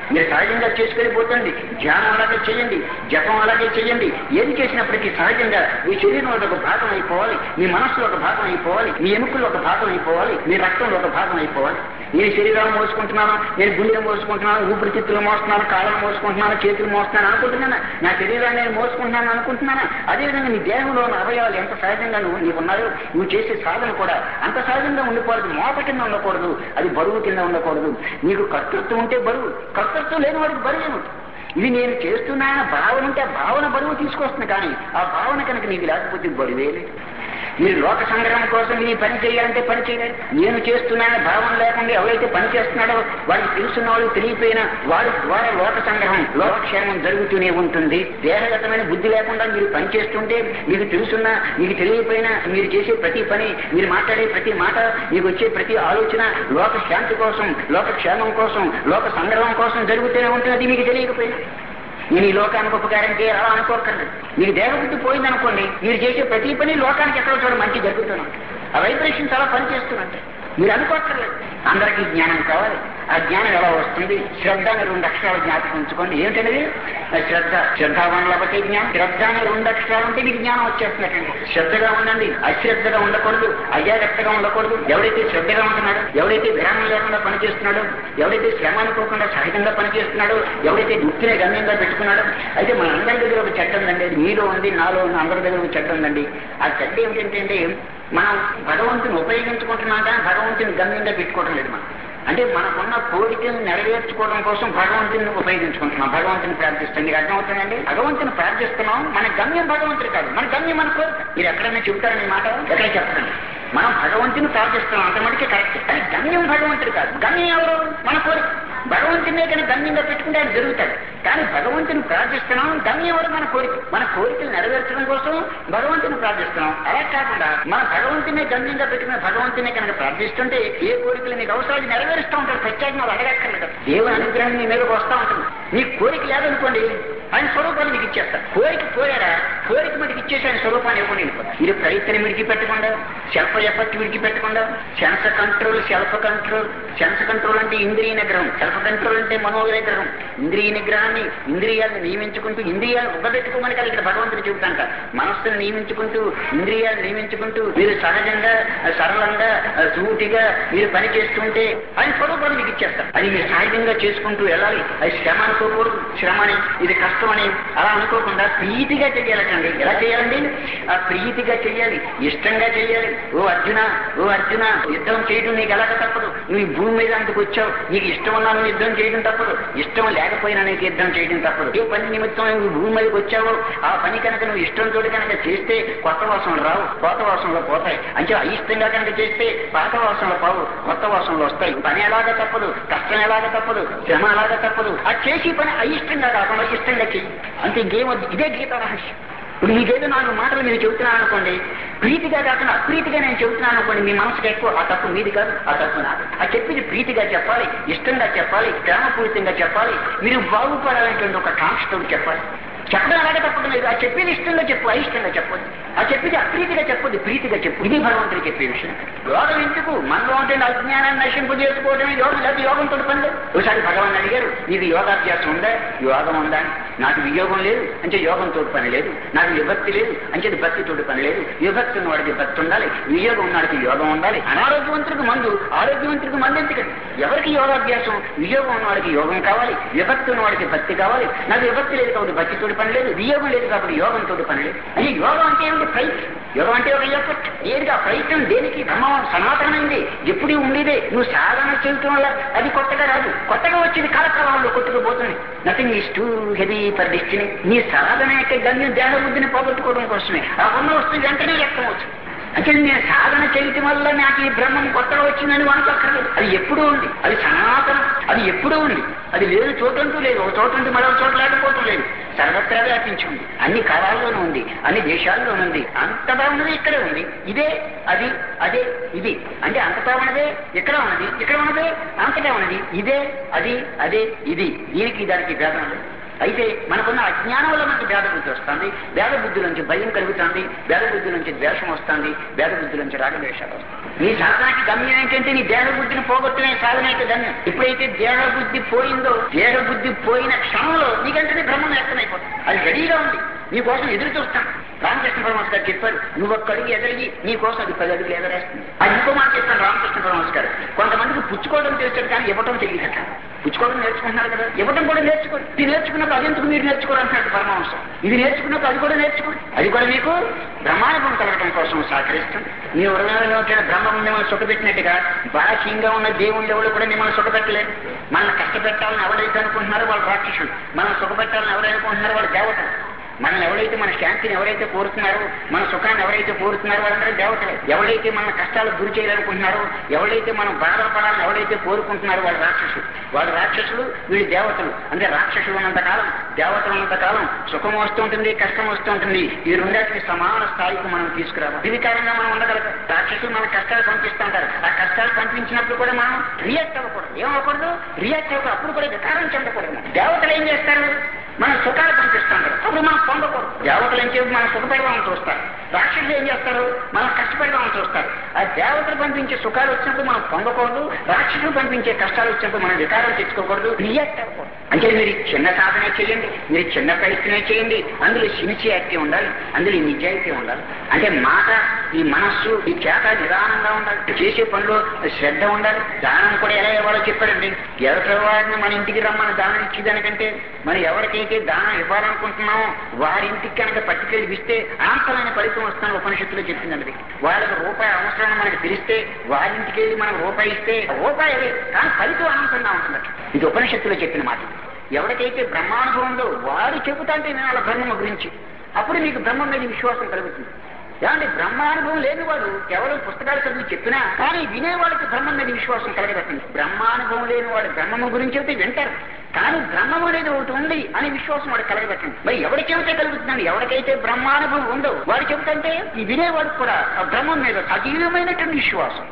మీరు సహజంగా చేసుకెళ్ళిపోతుంది ధ్యానం అలాగే చేయండి జపం అలాగే చేయండి ఏది చేసినప్పటికీ సహజంగా మీ శరీరంలో ఒక భాగం అయిపోవాలి మీ మనస్సులో ఒక భాగం అయిపోవాలి మీ ఎముకల్లో ఒక భాగం అయిపోవాలి మీ రక్తంలో ఒక భాగం అయిపోవాలి నేను శరీరాన్ని మోసుకుంటున్నాను నేను గుండెలు మోసుకుంటున్నాను ఊపిరితిత్తులు మోస్తున్నాను కాళ్ళను మోసుకుంటున్నాను చేతులు మోస్తున్నాను అనుకుంటున్నాను నా శరీరాన్ని నేను మోసుకుంటున్నాను అనుకుంటున్నాను అదేవిధంగా నీ దేహంలో ఉన్న అవయవాలు ఎంత సహజంగా నువ్వు నీకు ఉన్నాయో నువ్వు చేసే సాధన కూడా అంత సహజంగా ఉండిపోవద్దు మోప కింద ఉండకూడదు అది బరువు కింద ఉండకూడదు నీకు కర్తృత్వం ఉంటే బరువు కర్తృత్వం లేని వాడికి బరువు ఏమిటి ఇది నేను చేస్తున్నాన భావన ఉంటే ఆ భావన బరువు తీసుకొస్తుంది కానీ ఆ భావన కనుక నీకు లేకపోతే బరువే లేదు మీరు లోక సంగ్రహం కోసం ఈ పని చేయాలంటే పని చేయలేరు నేను చేస్తున్నానని భావన లేకుండా ఎవరైతే పని చేస్తున్నాడో వాడికి తెలుసున్న వాళ్ళు తెలియపోయినా వాడి ద్వారా లోక సంగ్రహం లోకక్షేమం జరుగుతూనే ఉంటుంది దేహగతమైన బుద్ధి లేకుండా మీరు పని చేస్తుంటే మీకు తెలుసున్నా మీకు తెలియపోయినా మీరు చేసే ప్రతి పని మీరు మాట్లాడే ప్రతి మాట మీకు వచ్చే ప్రతి ఆలోచన లోక శాంతి కోసం లోక క్షేమం కోసం లోక సంగ్రహం కోసం జరుగుతూనే ఉంటుంది అది మీకు తెలియకపోయినా నేను ఈ లోకానికి ఉపకారం చేయాలా అనుకోకండి మీకు దేహబుద్ధి పోయిందనుకోండి మీరు చేసే ప్రతి పని లోకానికి ఎక్కడో చోట మంచి జరుగుతున్నాం ఆ వైబ్రేషన్ చాలా పనిచేస్తున్నట్టు మీరు అనుకోక్కర్లేదు అందరికీ జ్ఞానం కావాలి ఆ జ్ఞానం ఎలా వస్తుంది శ్రద్ధ అనే రెండు అక్షరాలు జ్ఞాపకం ఉంచుకోండి ఏమిటనేది ఆ శ్రద్ధ శ్రద్ధావనం లేకపోతే జ్ఞానం శ్రద్ధ అనే రెండు అక్షరాలు ఉంటే మీకు జ్ఞానం వచ్చేస్తున్నట్టండి శ్రద్ధగా ఉండండి అశ్రద్ధగా ఉండకూడదు అజాగ్రత్తగా ఉండకూడదు ఎవడైతే శ్రద్ధగా ఉంటున్నాడో ఎవడైతే విరామం లేకుండా పనిచేస్తున్నాడో ఎవడైతే శ్రమ అనుకోకుండా సహజంగా పనిచేస్తున్నాడో ఎవడైతే వృత్తిని గమ్యంగా పెట్టుకున్నాడో అయితే మన అందరి దగ్గర ఒక చెడ్డ ఉందండి అది మీలో ఉంది నాలో ఉంది అందరి దగ్గర ఒక చెడ్డ ఉందండి ఆ చెడ్డ ఏమిటంటే మనం భగవంతుని ఉపయోగించుకుంటున్నాం కానీ భగవంతుని గమ్యంగా పెట్టుకోవడం లేదు మనం అంటే మనకున్న కోరికను నెరవేర్చుకోవడం కోసం భగవంతుని ఉపయోగించుకుంటున్నాం భగవంతుని ప్రార్థిస్తాం మీకు అర్థమవుతుందండి భగవంతుని ప్రార్థిస్తున్నాం మన గమ్యం భగవంతుడు కాదు మన గమ్యం మన కోరిక మీరు ఎక్కడైనా చెబుతారని మాట ఎక్కడ చెప్పండి మనం భగవంతుని ప్రార్థిస్తున్నాం అంత మటుకే కరెక్ట్ కానీ గమ్యం భగవంతుడు కాదు గమ్యం ఎవరు మన కోరిక భగవంతునే కానీ గమ్యంగా పెట్టుకుంటే ఆయన జరుగుతాడు కానీ భగవంతుని ప్రార్థిస్తున్నాం గమ్యం ఎవరు మన కోరిక మన కోరికలు నెరవేర్చడం కోసం భగవంతుని ప్రార్థిస్తున్నాం అలా కాకుండా మన భగవంతునే గమ్యంగా పెట్టుకున్న భగవంతునే కనుక ప్రార్థిస్తుంటే ఏ కోరికలు నీకు అవసరాలు నెరవేరుస్తూ ఉంటాడు ప్రత్యేకంగా అడగక్కర్లేదు దేవుని అనుగ్రహం నీ మీదకి వస్తూ ఉంటుంది నీ కోరిక లేదనుకోండి ఆయన స్వరూపాన్ని మీకు ఇచ్చేస్తారు కోరిక కోరాడా కోరిక మీకు ఇచ్చేసి ఆయన స్వరూపాన్ని ఇవ్వకుండా వెళ్ళిపోతారు ఇది ప్రయత్నం విడిచిపెట్టకుండా సెల్ఫ్ ఎఫర్ట్ విడిచిపెట్టకుండా sense control self control sense control అంటే ఇంద్రియ నిగ్రహం సెల్ఫ్ కంట్రోల్ అంటే మనోనిగ్రహం ఇంద్రియ నిగ్రహాన్ని ఇంద్రియాలను నియమించుకుంటూ ఇంద్రియాలు ఉబ్బబెట్టుకోమని కదా ఇక్కడ భగవంతుడు చెబుతాంట మనస్సును నియమించుకుంటూ ఇంద్రియాలు నియమించుకుంటూ మీరు సహజంగా సరళంగా సూటిగా మీరు పని చేస్తుంటే ఆయన స్వరూపాన్ని మీకు ఇచ్చేస్తారు అది మీరు సహజంగా చేసుకుంటూ వెళ్ళాలి అది శ్రమ అనుకోకూడదు శ్రమని ఇది కష్టమని అలా అనుకోకుండా ప్రీతిగా చెయ్యాలటండి ఎలా చేయాలండి ఆ ప్రీతిగా చెయ్యాలి ఇష్టంగా చెయ్యాలి ఓ అర్జున ఓ అర్జున యుద్ధం చేయడం నీకు ఎలాగ తప్పదు నువ్వు ఈ భూమి మీద అంతకు వచ్చావు నీకు ఇష్టం ఉన్నా నువ్వు యుద్ధం చేయడం తప్పదు ఇష్టం లేకపోయినా నీకు యుద్ధం చేయడం తప్పదు ఏ పని నిమిత్తం నువ్వు భూమి మీదకి వచ్చావో ఆ పని కనుక నువ్వు ఇష్టంతో కనుక చేస్తే కొత్త వాసనలు రావు కొత్త వాసనలు పోతాయి అంటే అయిష్టంగా కనుక చేస్తే పాత వాసనలు పోవు కొత్త వాసనలు వస్తాయి పని ఎలాగ తప్పదు కష్టం ఎలాగ తప్పదు శ్రమ ఎలాగ తప్పదు ఆ చేసి పని అయిష్టంగా కాకుండా ఇష్టంగా చెయ్యి అంతే ఇంకేం వద్దు ఇదే గీత రహస్యం ఇప్పుడు మీకేదో నాలుగు మాటలు మీరు చెబుతున్నాను అనుకోండి ప్రీతిగా కాకుండా అప్రీతిగా నేను చెబుతున్నాను అనుకోండి మీ మనసుకి ఎక్కువ ఆ తప్పు మీది కాదు ఆ తప్పు నాది ఆ చెప్పింది ప్రీతిగా చెప్పాలి ఇష్టంగా చెప్పాలి ప్రేమపూరితంగా చెప్పాలి మీరు బాగుపడాలనేటువంటి ఒక కాంక్షతో చెప్పాలి చెప్పడం అలాగే తప్పదు లేదు ఆ చెప్పేది ఇష్టంగా చెప్పు అయిష్టంగా చెప్పొద్దు ఆ చెప్పేది అప్రీతిగా చెప్పొద్దు ప్రీతిగా చెప్పు ఇది భగవంతుడు చెప్పే విషయం యోగం ఎందుకు మనలో ఉంటే అజ్ఞానాన్ని నశింపజేసుకోవడమే యోగం లేదు యోగంతో పని లేదు ఒకసారి భగవాన్ అడిగారు నీకు యోగాభ్యాసం ఉందా యోగం ఉందా నాకు వియోగం లేదు అంటే యోగంతో పని లేదు నాకు విభక్తి లేదు అంటే భక్తితో పని లేదు విభక్తి ఉన్నవాడికి భక్తి ఉండాలి వియోగం ఉన్నవాడికి యోగం ఉండాలి అనారోగ్యవంతుడికి మందు ఆరోగ్యవంతుడికి మందు ఎందుకండి ఎవరికి యోగాభ్యాసం వియోగం ఉన్నవాడికి యోగం కావాలి విభక్తి ఉన్నవాడికి భక్తి కావాలి నాకు విభక్తి లేదు కాబట్టి భక్తితో పని లేదు వియోగం లేదు కాబట్టి యోగంతో పని లేదు ఈ యోగం అంటే ఏమిటి ప్రయత్నం యోగం అంటే ఒక ఎఫర్ట్ ఏది ఆ ప్రయత్నం దేనికి బ్రహ్మం సనాతనమైంది ఎప్పుడు ఉండేదే నువ్వు సాధన చేయటం వల్ల అది కొత్తగా రాదు కొత్తగా వచ్చేది కాలక్రమంలో కొట్టుకుపోతుంది nothing is too heavy for destiny నీ సాధన యొక్క గమ్యం దేహబుద్ధిని పోగొట్టుకోవడం కోసమే ఆ ఉన్న వస్తువు వెంటనే వ్యక్తం అవుతుంది అంటే నేను సాధన చేయటం వల్ల నాకు ఈ బ్రహ్మం కొత్తగా వచ్చిందని అనుకోక్కర్లేదు అది ఎప్పుడూ ఉంది అది సనాతనం అది ఎప్పుడూ ఉంది అది లేదు చోటంటూ లేదు ఒక చోట ఉంటే మరొక చోట లేకపోవటం లేదు సర్వత్రా వ్యాపించి ఉంది అన్ని కాలాల్లోనూ ఉంది అన్ని దేశాల్లోనూ ఉంది అంతటా ఉన్నది ఇక్కడే ఉంది ఇదే అది అదే ఇది అంటే అంతటా ఉన్నదే ఇక్కడ ఉన్నది ఇక్కడ ఉన్నదే అంతటా ఉన్నది ఇదే అది అదే ఇది దీనికి దానికి భేదం లేదు అయితే మనకున్న అజ్ఞానం వల్ల మనకి భేద బుద్ధి వస్తుంది భేద బుద్ధి నుంచి భయం కలుగుతుంది భేద బుద్ధి నుంచి ద్వేషం వస్తుంది భేద బుద్ధి నుంచి రాగద్వేషాలు వస్తాయి నీ సాధనకి గమ్యం ఏంటంటే నీ దేహ బుద్ధిని పోగొట్టునే సాధన అయితే గమ్యం ఎప్పుడైతే దేహ బుద్ధి పోయిందో దేహ బుద్ధి పోయిన క్షణంలో నీకంటే బ్రహ్మం వ్యక్తమైపోతుంది అది రెడీగా ఉంది నీ కోసం ఎదురు చూస్తాను రామకృష్ణ పరమహంస గారు చెప్పారు నువ్వు ఒక్క అడుగు ఎదరిగి నీ కోసం అది పది అడుగులు ఎదరేస్తుంది అది ఇంకో మాట చెప్పాను రామకృష్ణ పరమహంస గారు కొంతమందికి పుచ్చుకోవడం తెలుస్తాడు కానీ ఇవ్వటం తెలియక పుచ్చుకోవడం నేర్చుకుంటున్నారు కదా ఇవ్వటం కూడా నేర్చుకోండి ఇది నేర్చుకున్నప్పుడు అది ఎందుకు మీరు నేర్చుకోరు అంటున్నాడు పరమహంసం ఇది నేర్చుకున్నప్పుడు అది కూడా నేర్చుకోండి అది కూడా మీకు బ్రహ్మానుభవం కలగడం కోసం సహకరిస్తుంది మీ హృదయంలో ఉంటే బ్రహ్మం మిమ్మల్ని సుఖపెట్టినట్టుగా బాహ్యంగా ఉన్న దేవుళ్ళు ఎవరు కూడా మిమ్మల్ని సుఖపెట్టలేరు మనల్ని కష్టపెట్టాలని ఎవరైతే అనుకుంటున్నారో వాళ్ళు రాక్షసులు మనం సుఖపెట్టాలని ఎవరైతే అనుకుంటున్నారో వాళ్ళు దేవతలు మనల్ని ఎవరైతే మన శాంతిని ఎవరైతే కోరుతున్నారో మన సుఖాన్ని ఎవరైతే కోరుతున్నారో వాళ్ళందరూ దేవతలే ఎవరైతే మన కష్టాలకు గురి చేయాలనుకుంటున్నారో ఎవరైతే మనం బాధపడాలని ఎవరైతే కోరుకుంటున్నారో వాళ్ళు రాక్షసులు వాళ్ళు రాక్షసులు వీళ్ళు దేవతలు అంటే రాక్షసులు ఉన్నంత కాలం దేవతలు ఉన్నంత కాలం సుఖం వస్తూ ఉంటుంది కష్టం వస్తూ ఉంటుంది ఈ రెండాటిని సమాన స్థాయికి మనం తీసుకురావాలి వికారంగా మనం ఉండగలుగుతాం రాక్షసులు మన కష్టాలు పంపిస్తుంటారు ఆ కష్టాలు పంపించినప్పుడు కూడా మనం రియాక్ట్ అవ్వకూడదు ఏమవ్వకూడదు రియాక్ట్ అవ్వకూడదు అప్పుడు కూడా వికారం చెందకూడదు దేవతలు ఏం చేస్తారు మనం సుఖాలు పంపిస్తుంటారు అప్పుడు మనం పొందకూడదు దేవతలు ఏం చెప్పి మనం సుఖపెడదామని చూస్తారు రాక్షసులు ఏం చేస్తారు మనం కష్టపెడదామని చూస్తారు ఆ దేవతలు పంపించే సుఖాలు వచ్చినప్పుడు మనం పొందకూడదు రాక్షసులు పంపించే కష్టాలు వచ్చినప్పుడు మనం వికారం తెచ్చుకోకూడదు రియాక్ట్ అవ్వకూడదు అంటే మీరు చిన్న సాధనే చేయండి మీరు చిన్న ప్రయత్నమే చేయండి అందులో సిన్సియారిటీ ఉండాలి అందులో నిజాయితీ ఉండాలి అంటే మాట ఈ మనస్సు ఈ చేత నిదానంగా ఉండాలి చేసే పనిలో శ్రద్ధ ఉండాలి దానం కూడా ఎలా ఇవ్వాలో చెప్పారండి ఎవరి వారిని మన ఇంటికి రమ్మని దానం ఇచ్చేదానికంటే మనం ఎవరికైతే దానం ఇవ్వాలనుకుంటున్నామో వారి ఇంటికి కనుక పట్టుకెళ్ళి ఇస్తే అనంతమైన ఫలితం వస్తాను ఉపనిషత్తులో చెప్పిందండి వాళ్ళకి రూపాయి అవసరం మనకి తెలిస్తే వారి ఇంటికి వెళ్ళి మనం రూపాయి ఇస్తే రూపాయి అదే కానీ ఫలితం అనంతంగా ఉంటుంది ఇది ఉపనిషత్తులో చెప్పిన మాట ఎవరికైతే బ్రహ్మానుభవంలో వారు చెబుతాంటే నేను వాళ్ళ బ్రహ్మము గురించి అప్పుడు మీకు బ్రహ్మం మీద విశ్వాసం కలుగుతుంది ఏమంటే బ్రహ్మానుభవం లేనివాడు కేవలం పుస్తకాలు చదివి చెప్పినా కానీ వినేవాడికి బ్రహ్మం మీద విశ్వాసం కలగబెట్టండి బ్రహ్మానుభవం లేనివాడు బ్రహ్మము గురించి చెబితే వింటారు కానీ బ్రహ్మం అనేది ఒకటి ఉంది అనే విశ్వాసం వాడు కలగబెట్టండి మరి ఎవరు చెబితే కలుగుతుందండి ఎవరికైతే బ్రహ్మానుభవం ఉందో వాడు చెబుతుంటే ఈ వినేవాడికి కూడా ఆ బ్రహ్మం మీద సజీవమైనటువంటి విశ్వాసం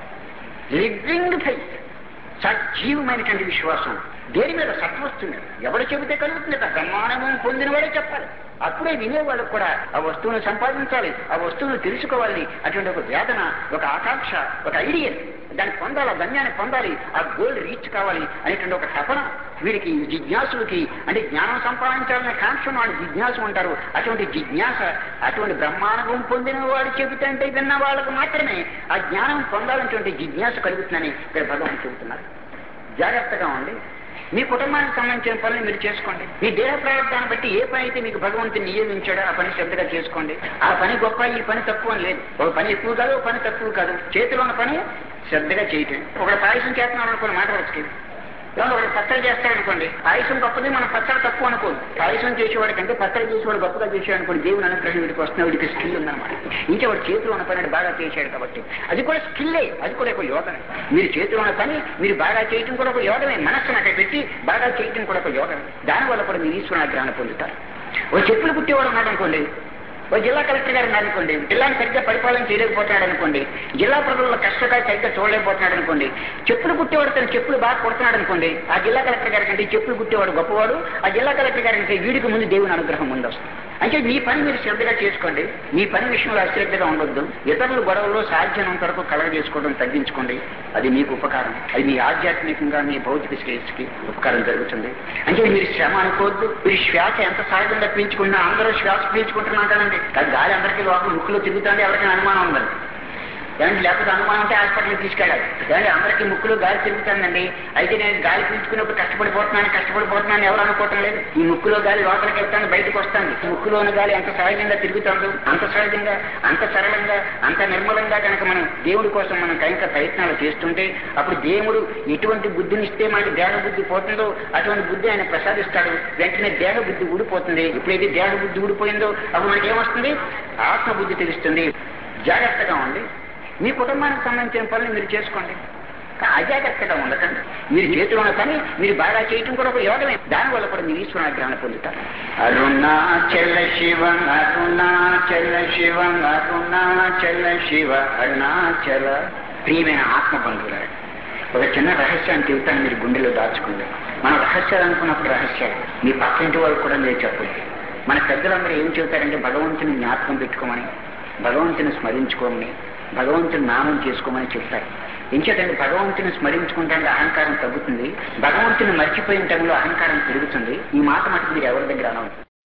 లివింగ్ ఫైత్ సజీవమైనటువంటి విశ్వాసం దేని మీద సత్వస్తు మీద ఎవడు చెబితే కలుగుతుంది బ్రహ్మానుభవం పొందినవాడే చెప్పాలి అప్పుడే వినేవాళ్ళకు కూడా ఆ వస్తువును సంపాదించాలి ఆ వస్తువును తెలుసుకోవాలి అటువంటి ఒక వేదన ఒక ఆకాంక్ష ఒక ఐడియా దాన్ని పొందాలి ఆ గమ్యాన్ని పొందాలి ఆ గోల్ రీచ్ కావాలి అనేటువంటి ఒక తపన వీడికి జిజ్ఞాసులకి అంటే జ్ఞానం సంపాదించాలనే కాంక్ష వాళ్ళు జిజ్ఞాసు ఉంటారు అటువంటి జిజ్ఞాస అటువంటి బ్రహ్మానుభవం పొందిన వాడు చెబితే అంటే విన్న వాళ్ళకు మాత్రమే ఆ జ్ఞానం పొందాలనేటువంటి జిజ్ఞాస కలుగుతుందని ఇక్కడ భగవాన్ చెబుతున్నారు జాగ్రత్తగా ఉండి మీ కుటుంబానికి సంబంధించిన పనులు మీరు చేసుకోండి మీ దేహ ప్రారంభాన్ని బట్టి ఏ పని అయితే మీకు భగవంతుని నియోగించాడో ఆ పని శ్రద్ధగా చేసుకోండి ఆ పని గొప్ప ఈ పని తక్కువ అని లేదు ఒక పని ఎక్కువ కాదు ఒక పని తక్కువ కాదు చేతిలో ఉన్న పని శ్రద్ధగా చేయటం ఒక పాయసం చేస్తున్నాం అనుకోండి మాట వచ్చి ఏమన్నా ఒకటి పచ్చడి చేస్తాడనుకోండి పాయసం గొప్పది మనం పచ్చడి తక్కువ అనుకోదు పాయసం చేసేవాడి కంటే పచ్చడి చేసేవాడు గొప్పగా చేసాడు అనుకోండి దేవుని అనుగ్రహం వీడికి వస్తున్న వీడికి స్కిల్ ఉందన్నమాట ఇంకా వాడు చేతిలో ఉన్న పని బాగా చేశాడు కాబట్టి అది కూడా స్కిల్లే అది కూడా ఒక యోగమే మీరు చేతిలో ఉన్న పని మీరు బాగా చేయటం కూడా ఒక యోగమే మనస్సును అక్కడ పెట్టి బాగా చేయటం కూడా ఒక యోగమే దానివల్ల కూడా మీరు ఈశ్వరుని ఆగ్రహణ పొందుతారు ఓ చెప్పులు కుట్టేవాడు ఉన్నాడు అనుకోండి ఓ జిల్లా కలెక్టర్ గారు ఉన్నారు అనుకోండి జిల్లాను సరిగ్గా పరిపాలన చేయలేకపోతున్నాడు అనుకోండి జిల్లా ప్రజల కష్టకాలు సరిగ్గా చూడలేకపోతున్నాడు అనుకోండి చెప్పులు కుట్టేవాడు తన చెప్పులు బాగా కుడుతున్నాడు అనుకోండి ఆ జిల్లా కలెక్టర్ గారి కంటే చెప్పులు కుట్టేవాడు గొప్పవాడు ఆ జిల్లా కలెక్టర్ గారి కంటే వీడికి ముందు దేవుని అనుగ్రహం ముందు వస్తుంది అంటే మీ పని మీరు శ్రద్ధగా చేసుకోండి మీ పని విషయంలో అశ్రద్ధగా ఉండొద్దు ఇతరుల గొడవల్లో సాధ్యమైనంత వరకు కలగ చేసుకోవడం తగ్గించుకోండి అది మీకు ఉపకారం అది మీ ఆధ్యాత్మికంగా మీ భౌతిక శ్రేయస్కి ఉపకారం జరుగుతుంది అంటే మీరు శ్రమ అనుకోవద్దు మీరు శ్వాస ఎంత సహజంగా పీల్చుకున్నా అందరూ శ్వాస పీల్చుకుంటున్నాం కదండి కానీ గాలి అందరికీ లోపల ముక్కులో తిరుగుతుంది ఎవరికైనా అనుమానం ఉందండి కానీ లేకపోతే అనుమానం ఉంటే హాస్పిటల్కి తీసుకెళ్ళాలి కానీ అందరికీ ముక్కులో గాలి తిరుగుతుందండి అయితే నేను గాలి పీల్చుకున్నప్పుడు కష్టపడిపోతున్నాను కష్టపడిపోతున్నాను ఎవరు అనుకోవటం లేదు ఈ ముక్కులో గాలి లోపలికి వెళ్తాను బయటకు వస్తాను ఈ ముక్కులో ఉన్న గాలి ఎంత సహజంగా తిరుగుతుందో అంత సహజంగా అంత సరళంగా అంత నిర్మలంగా కనుక మనం దేవుడి కోసం మనం కనుక ప్రయత్నాలు చేస్తుంటే అప్పుడు దేవుడు ఎటువంటి బుద్ధిని ఇస్తే మనకి దేహ బుద్ధి పోతుందో అటువంటి బుద్ధి ఆయన ప్రసాదిస్తాడు వెంటనే దేహ బుద్ధి ఊడిపోతుంది ఎప్పుడైతే దేహ బుద్ధి ఊడిపోయిందో అప్పుడు మనకి ఏమొస్తుంది ఆత్మ బుద్ధి తెలుస్తుంది జాగ్రత్తగా ఉండి మీ కుటుంబానికి సంబంధించిన పనులు మీరు చేసుకోండి కా- అజాగ్రత్తగా ఉండకండి మీరు చేతిలో ఉన్న పని మీరు బాగా చేయటం కూడా ఒక యోగమే దానివల్ల కూడా మీరు ఈశ్వర ఆగ్రహణ పొందుతారు అరుణాచల శివ అరుణాచల శివ అరుణాచల శివ అరుణాచల ప్రియమైన ఆత్మ బంధువులారా ఒక చిన్న రహస్యాన్ని చెబుతాను మీరు గుండెలో దాచుకోండి మన రహస్యాలు అనుకున్నప్పుడు రహస్యాలు మీ పక్కింటి వాళ్ళకి కూడా మీరు చెప్పండి మన పెద్దలందరూ ఏం చెబుతారంటే భగవంతుని జ్ఞాపకం పెట్టుకోమని భగవంతుని స్మరించుకోమని భగవంతుని నామం చేసుకోమని చెప్తారు ఎంచేతండి భగవంతుని స్మరించుకుంటే అహంకారం తగ్గుతుంది భగవంతుని మర్చిపోయిన టైంలో అహంకారం పెరుగుతుంది ఈ మాట మటుకు మీరు ఎవరి దగ్గర అనవద్దు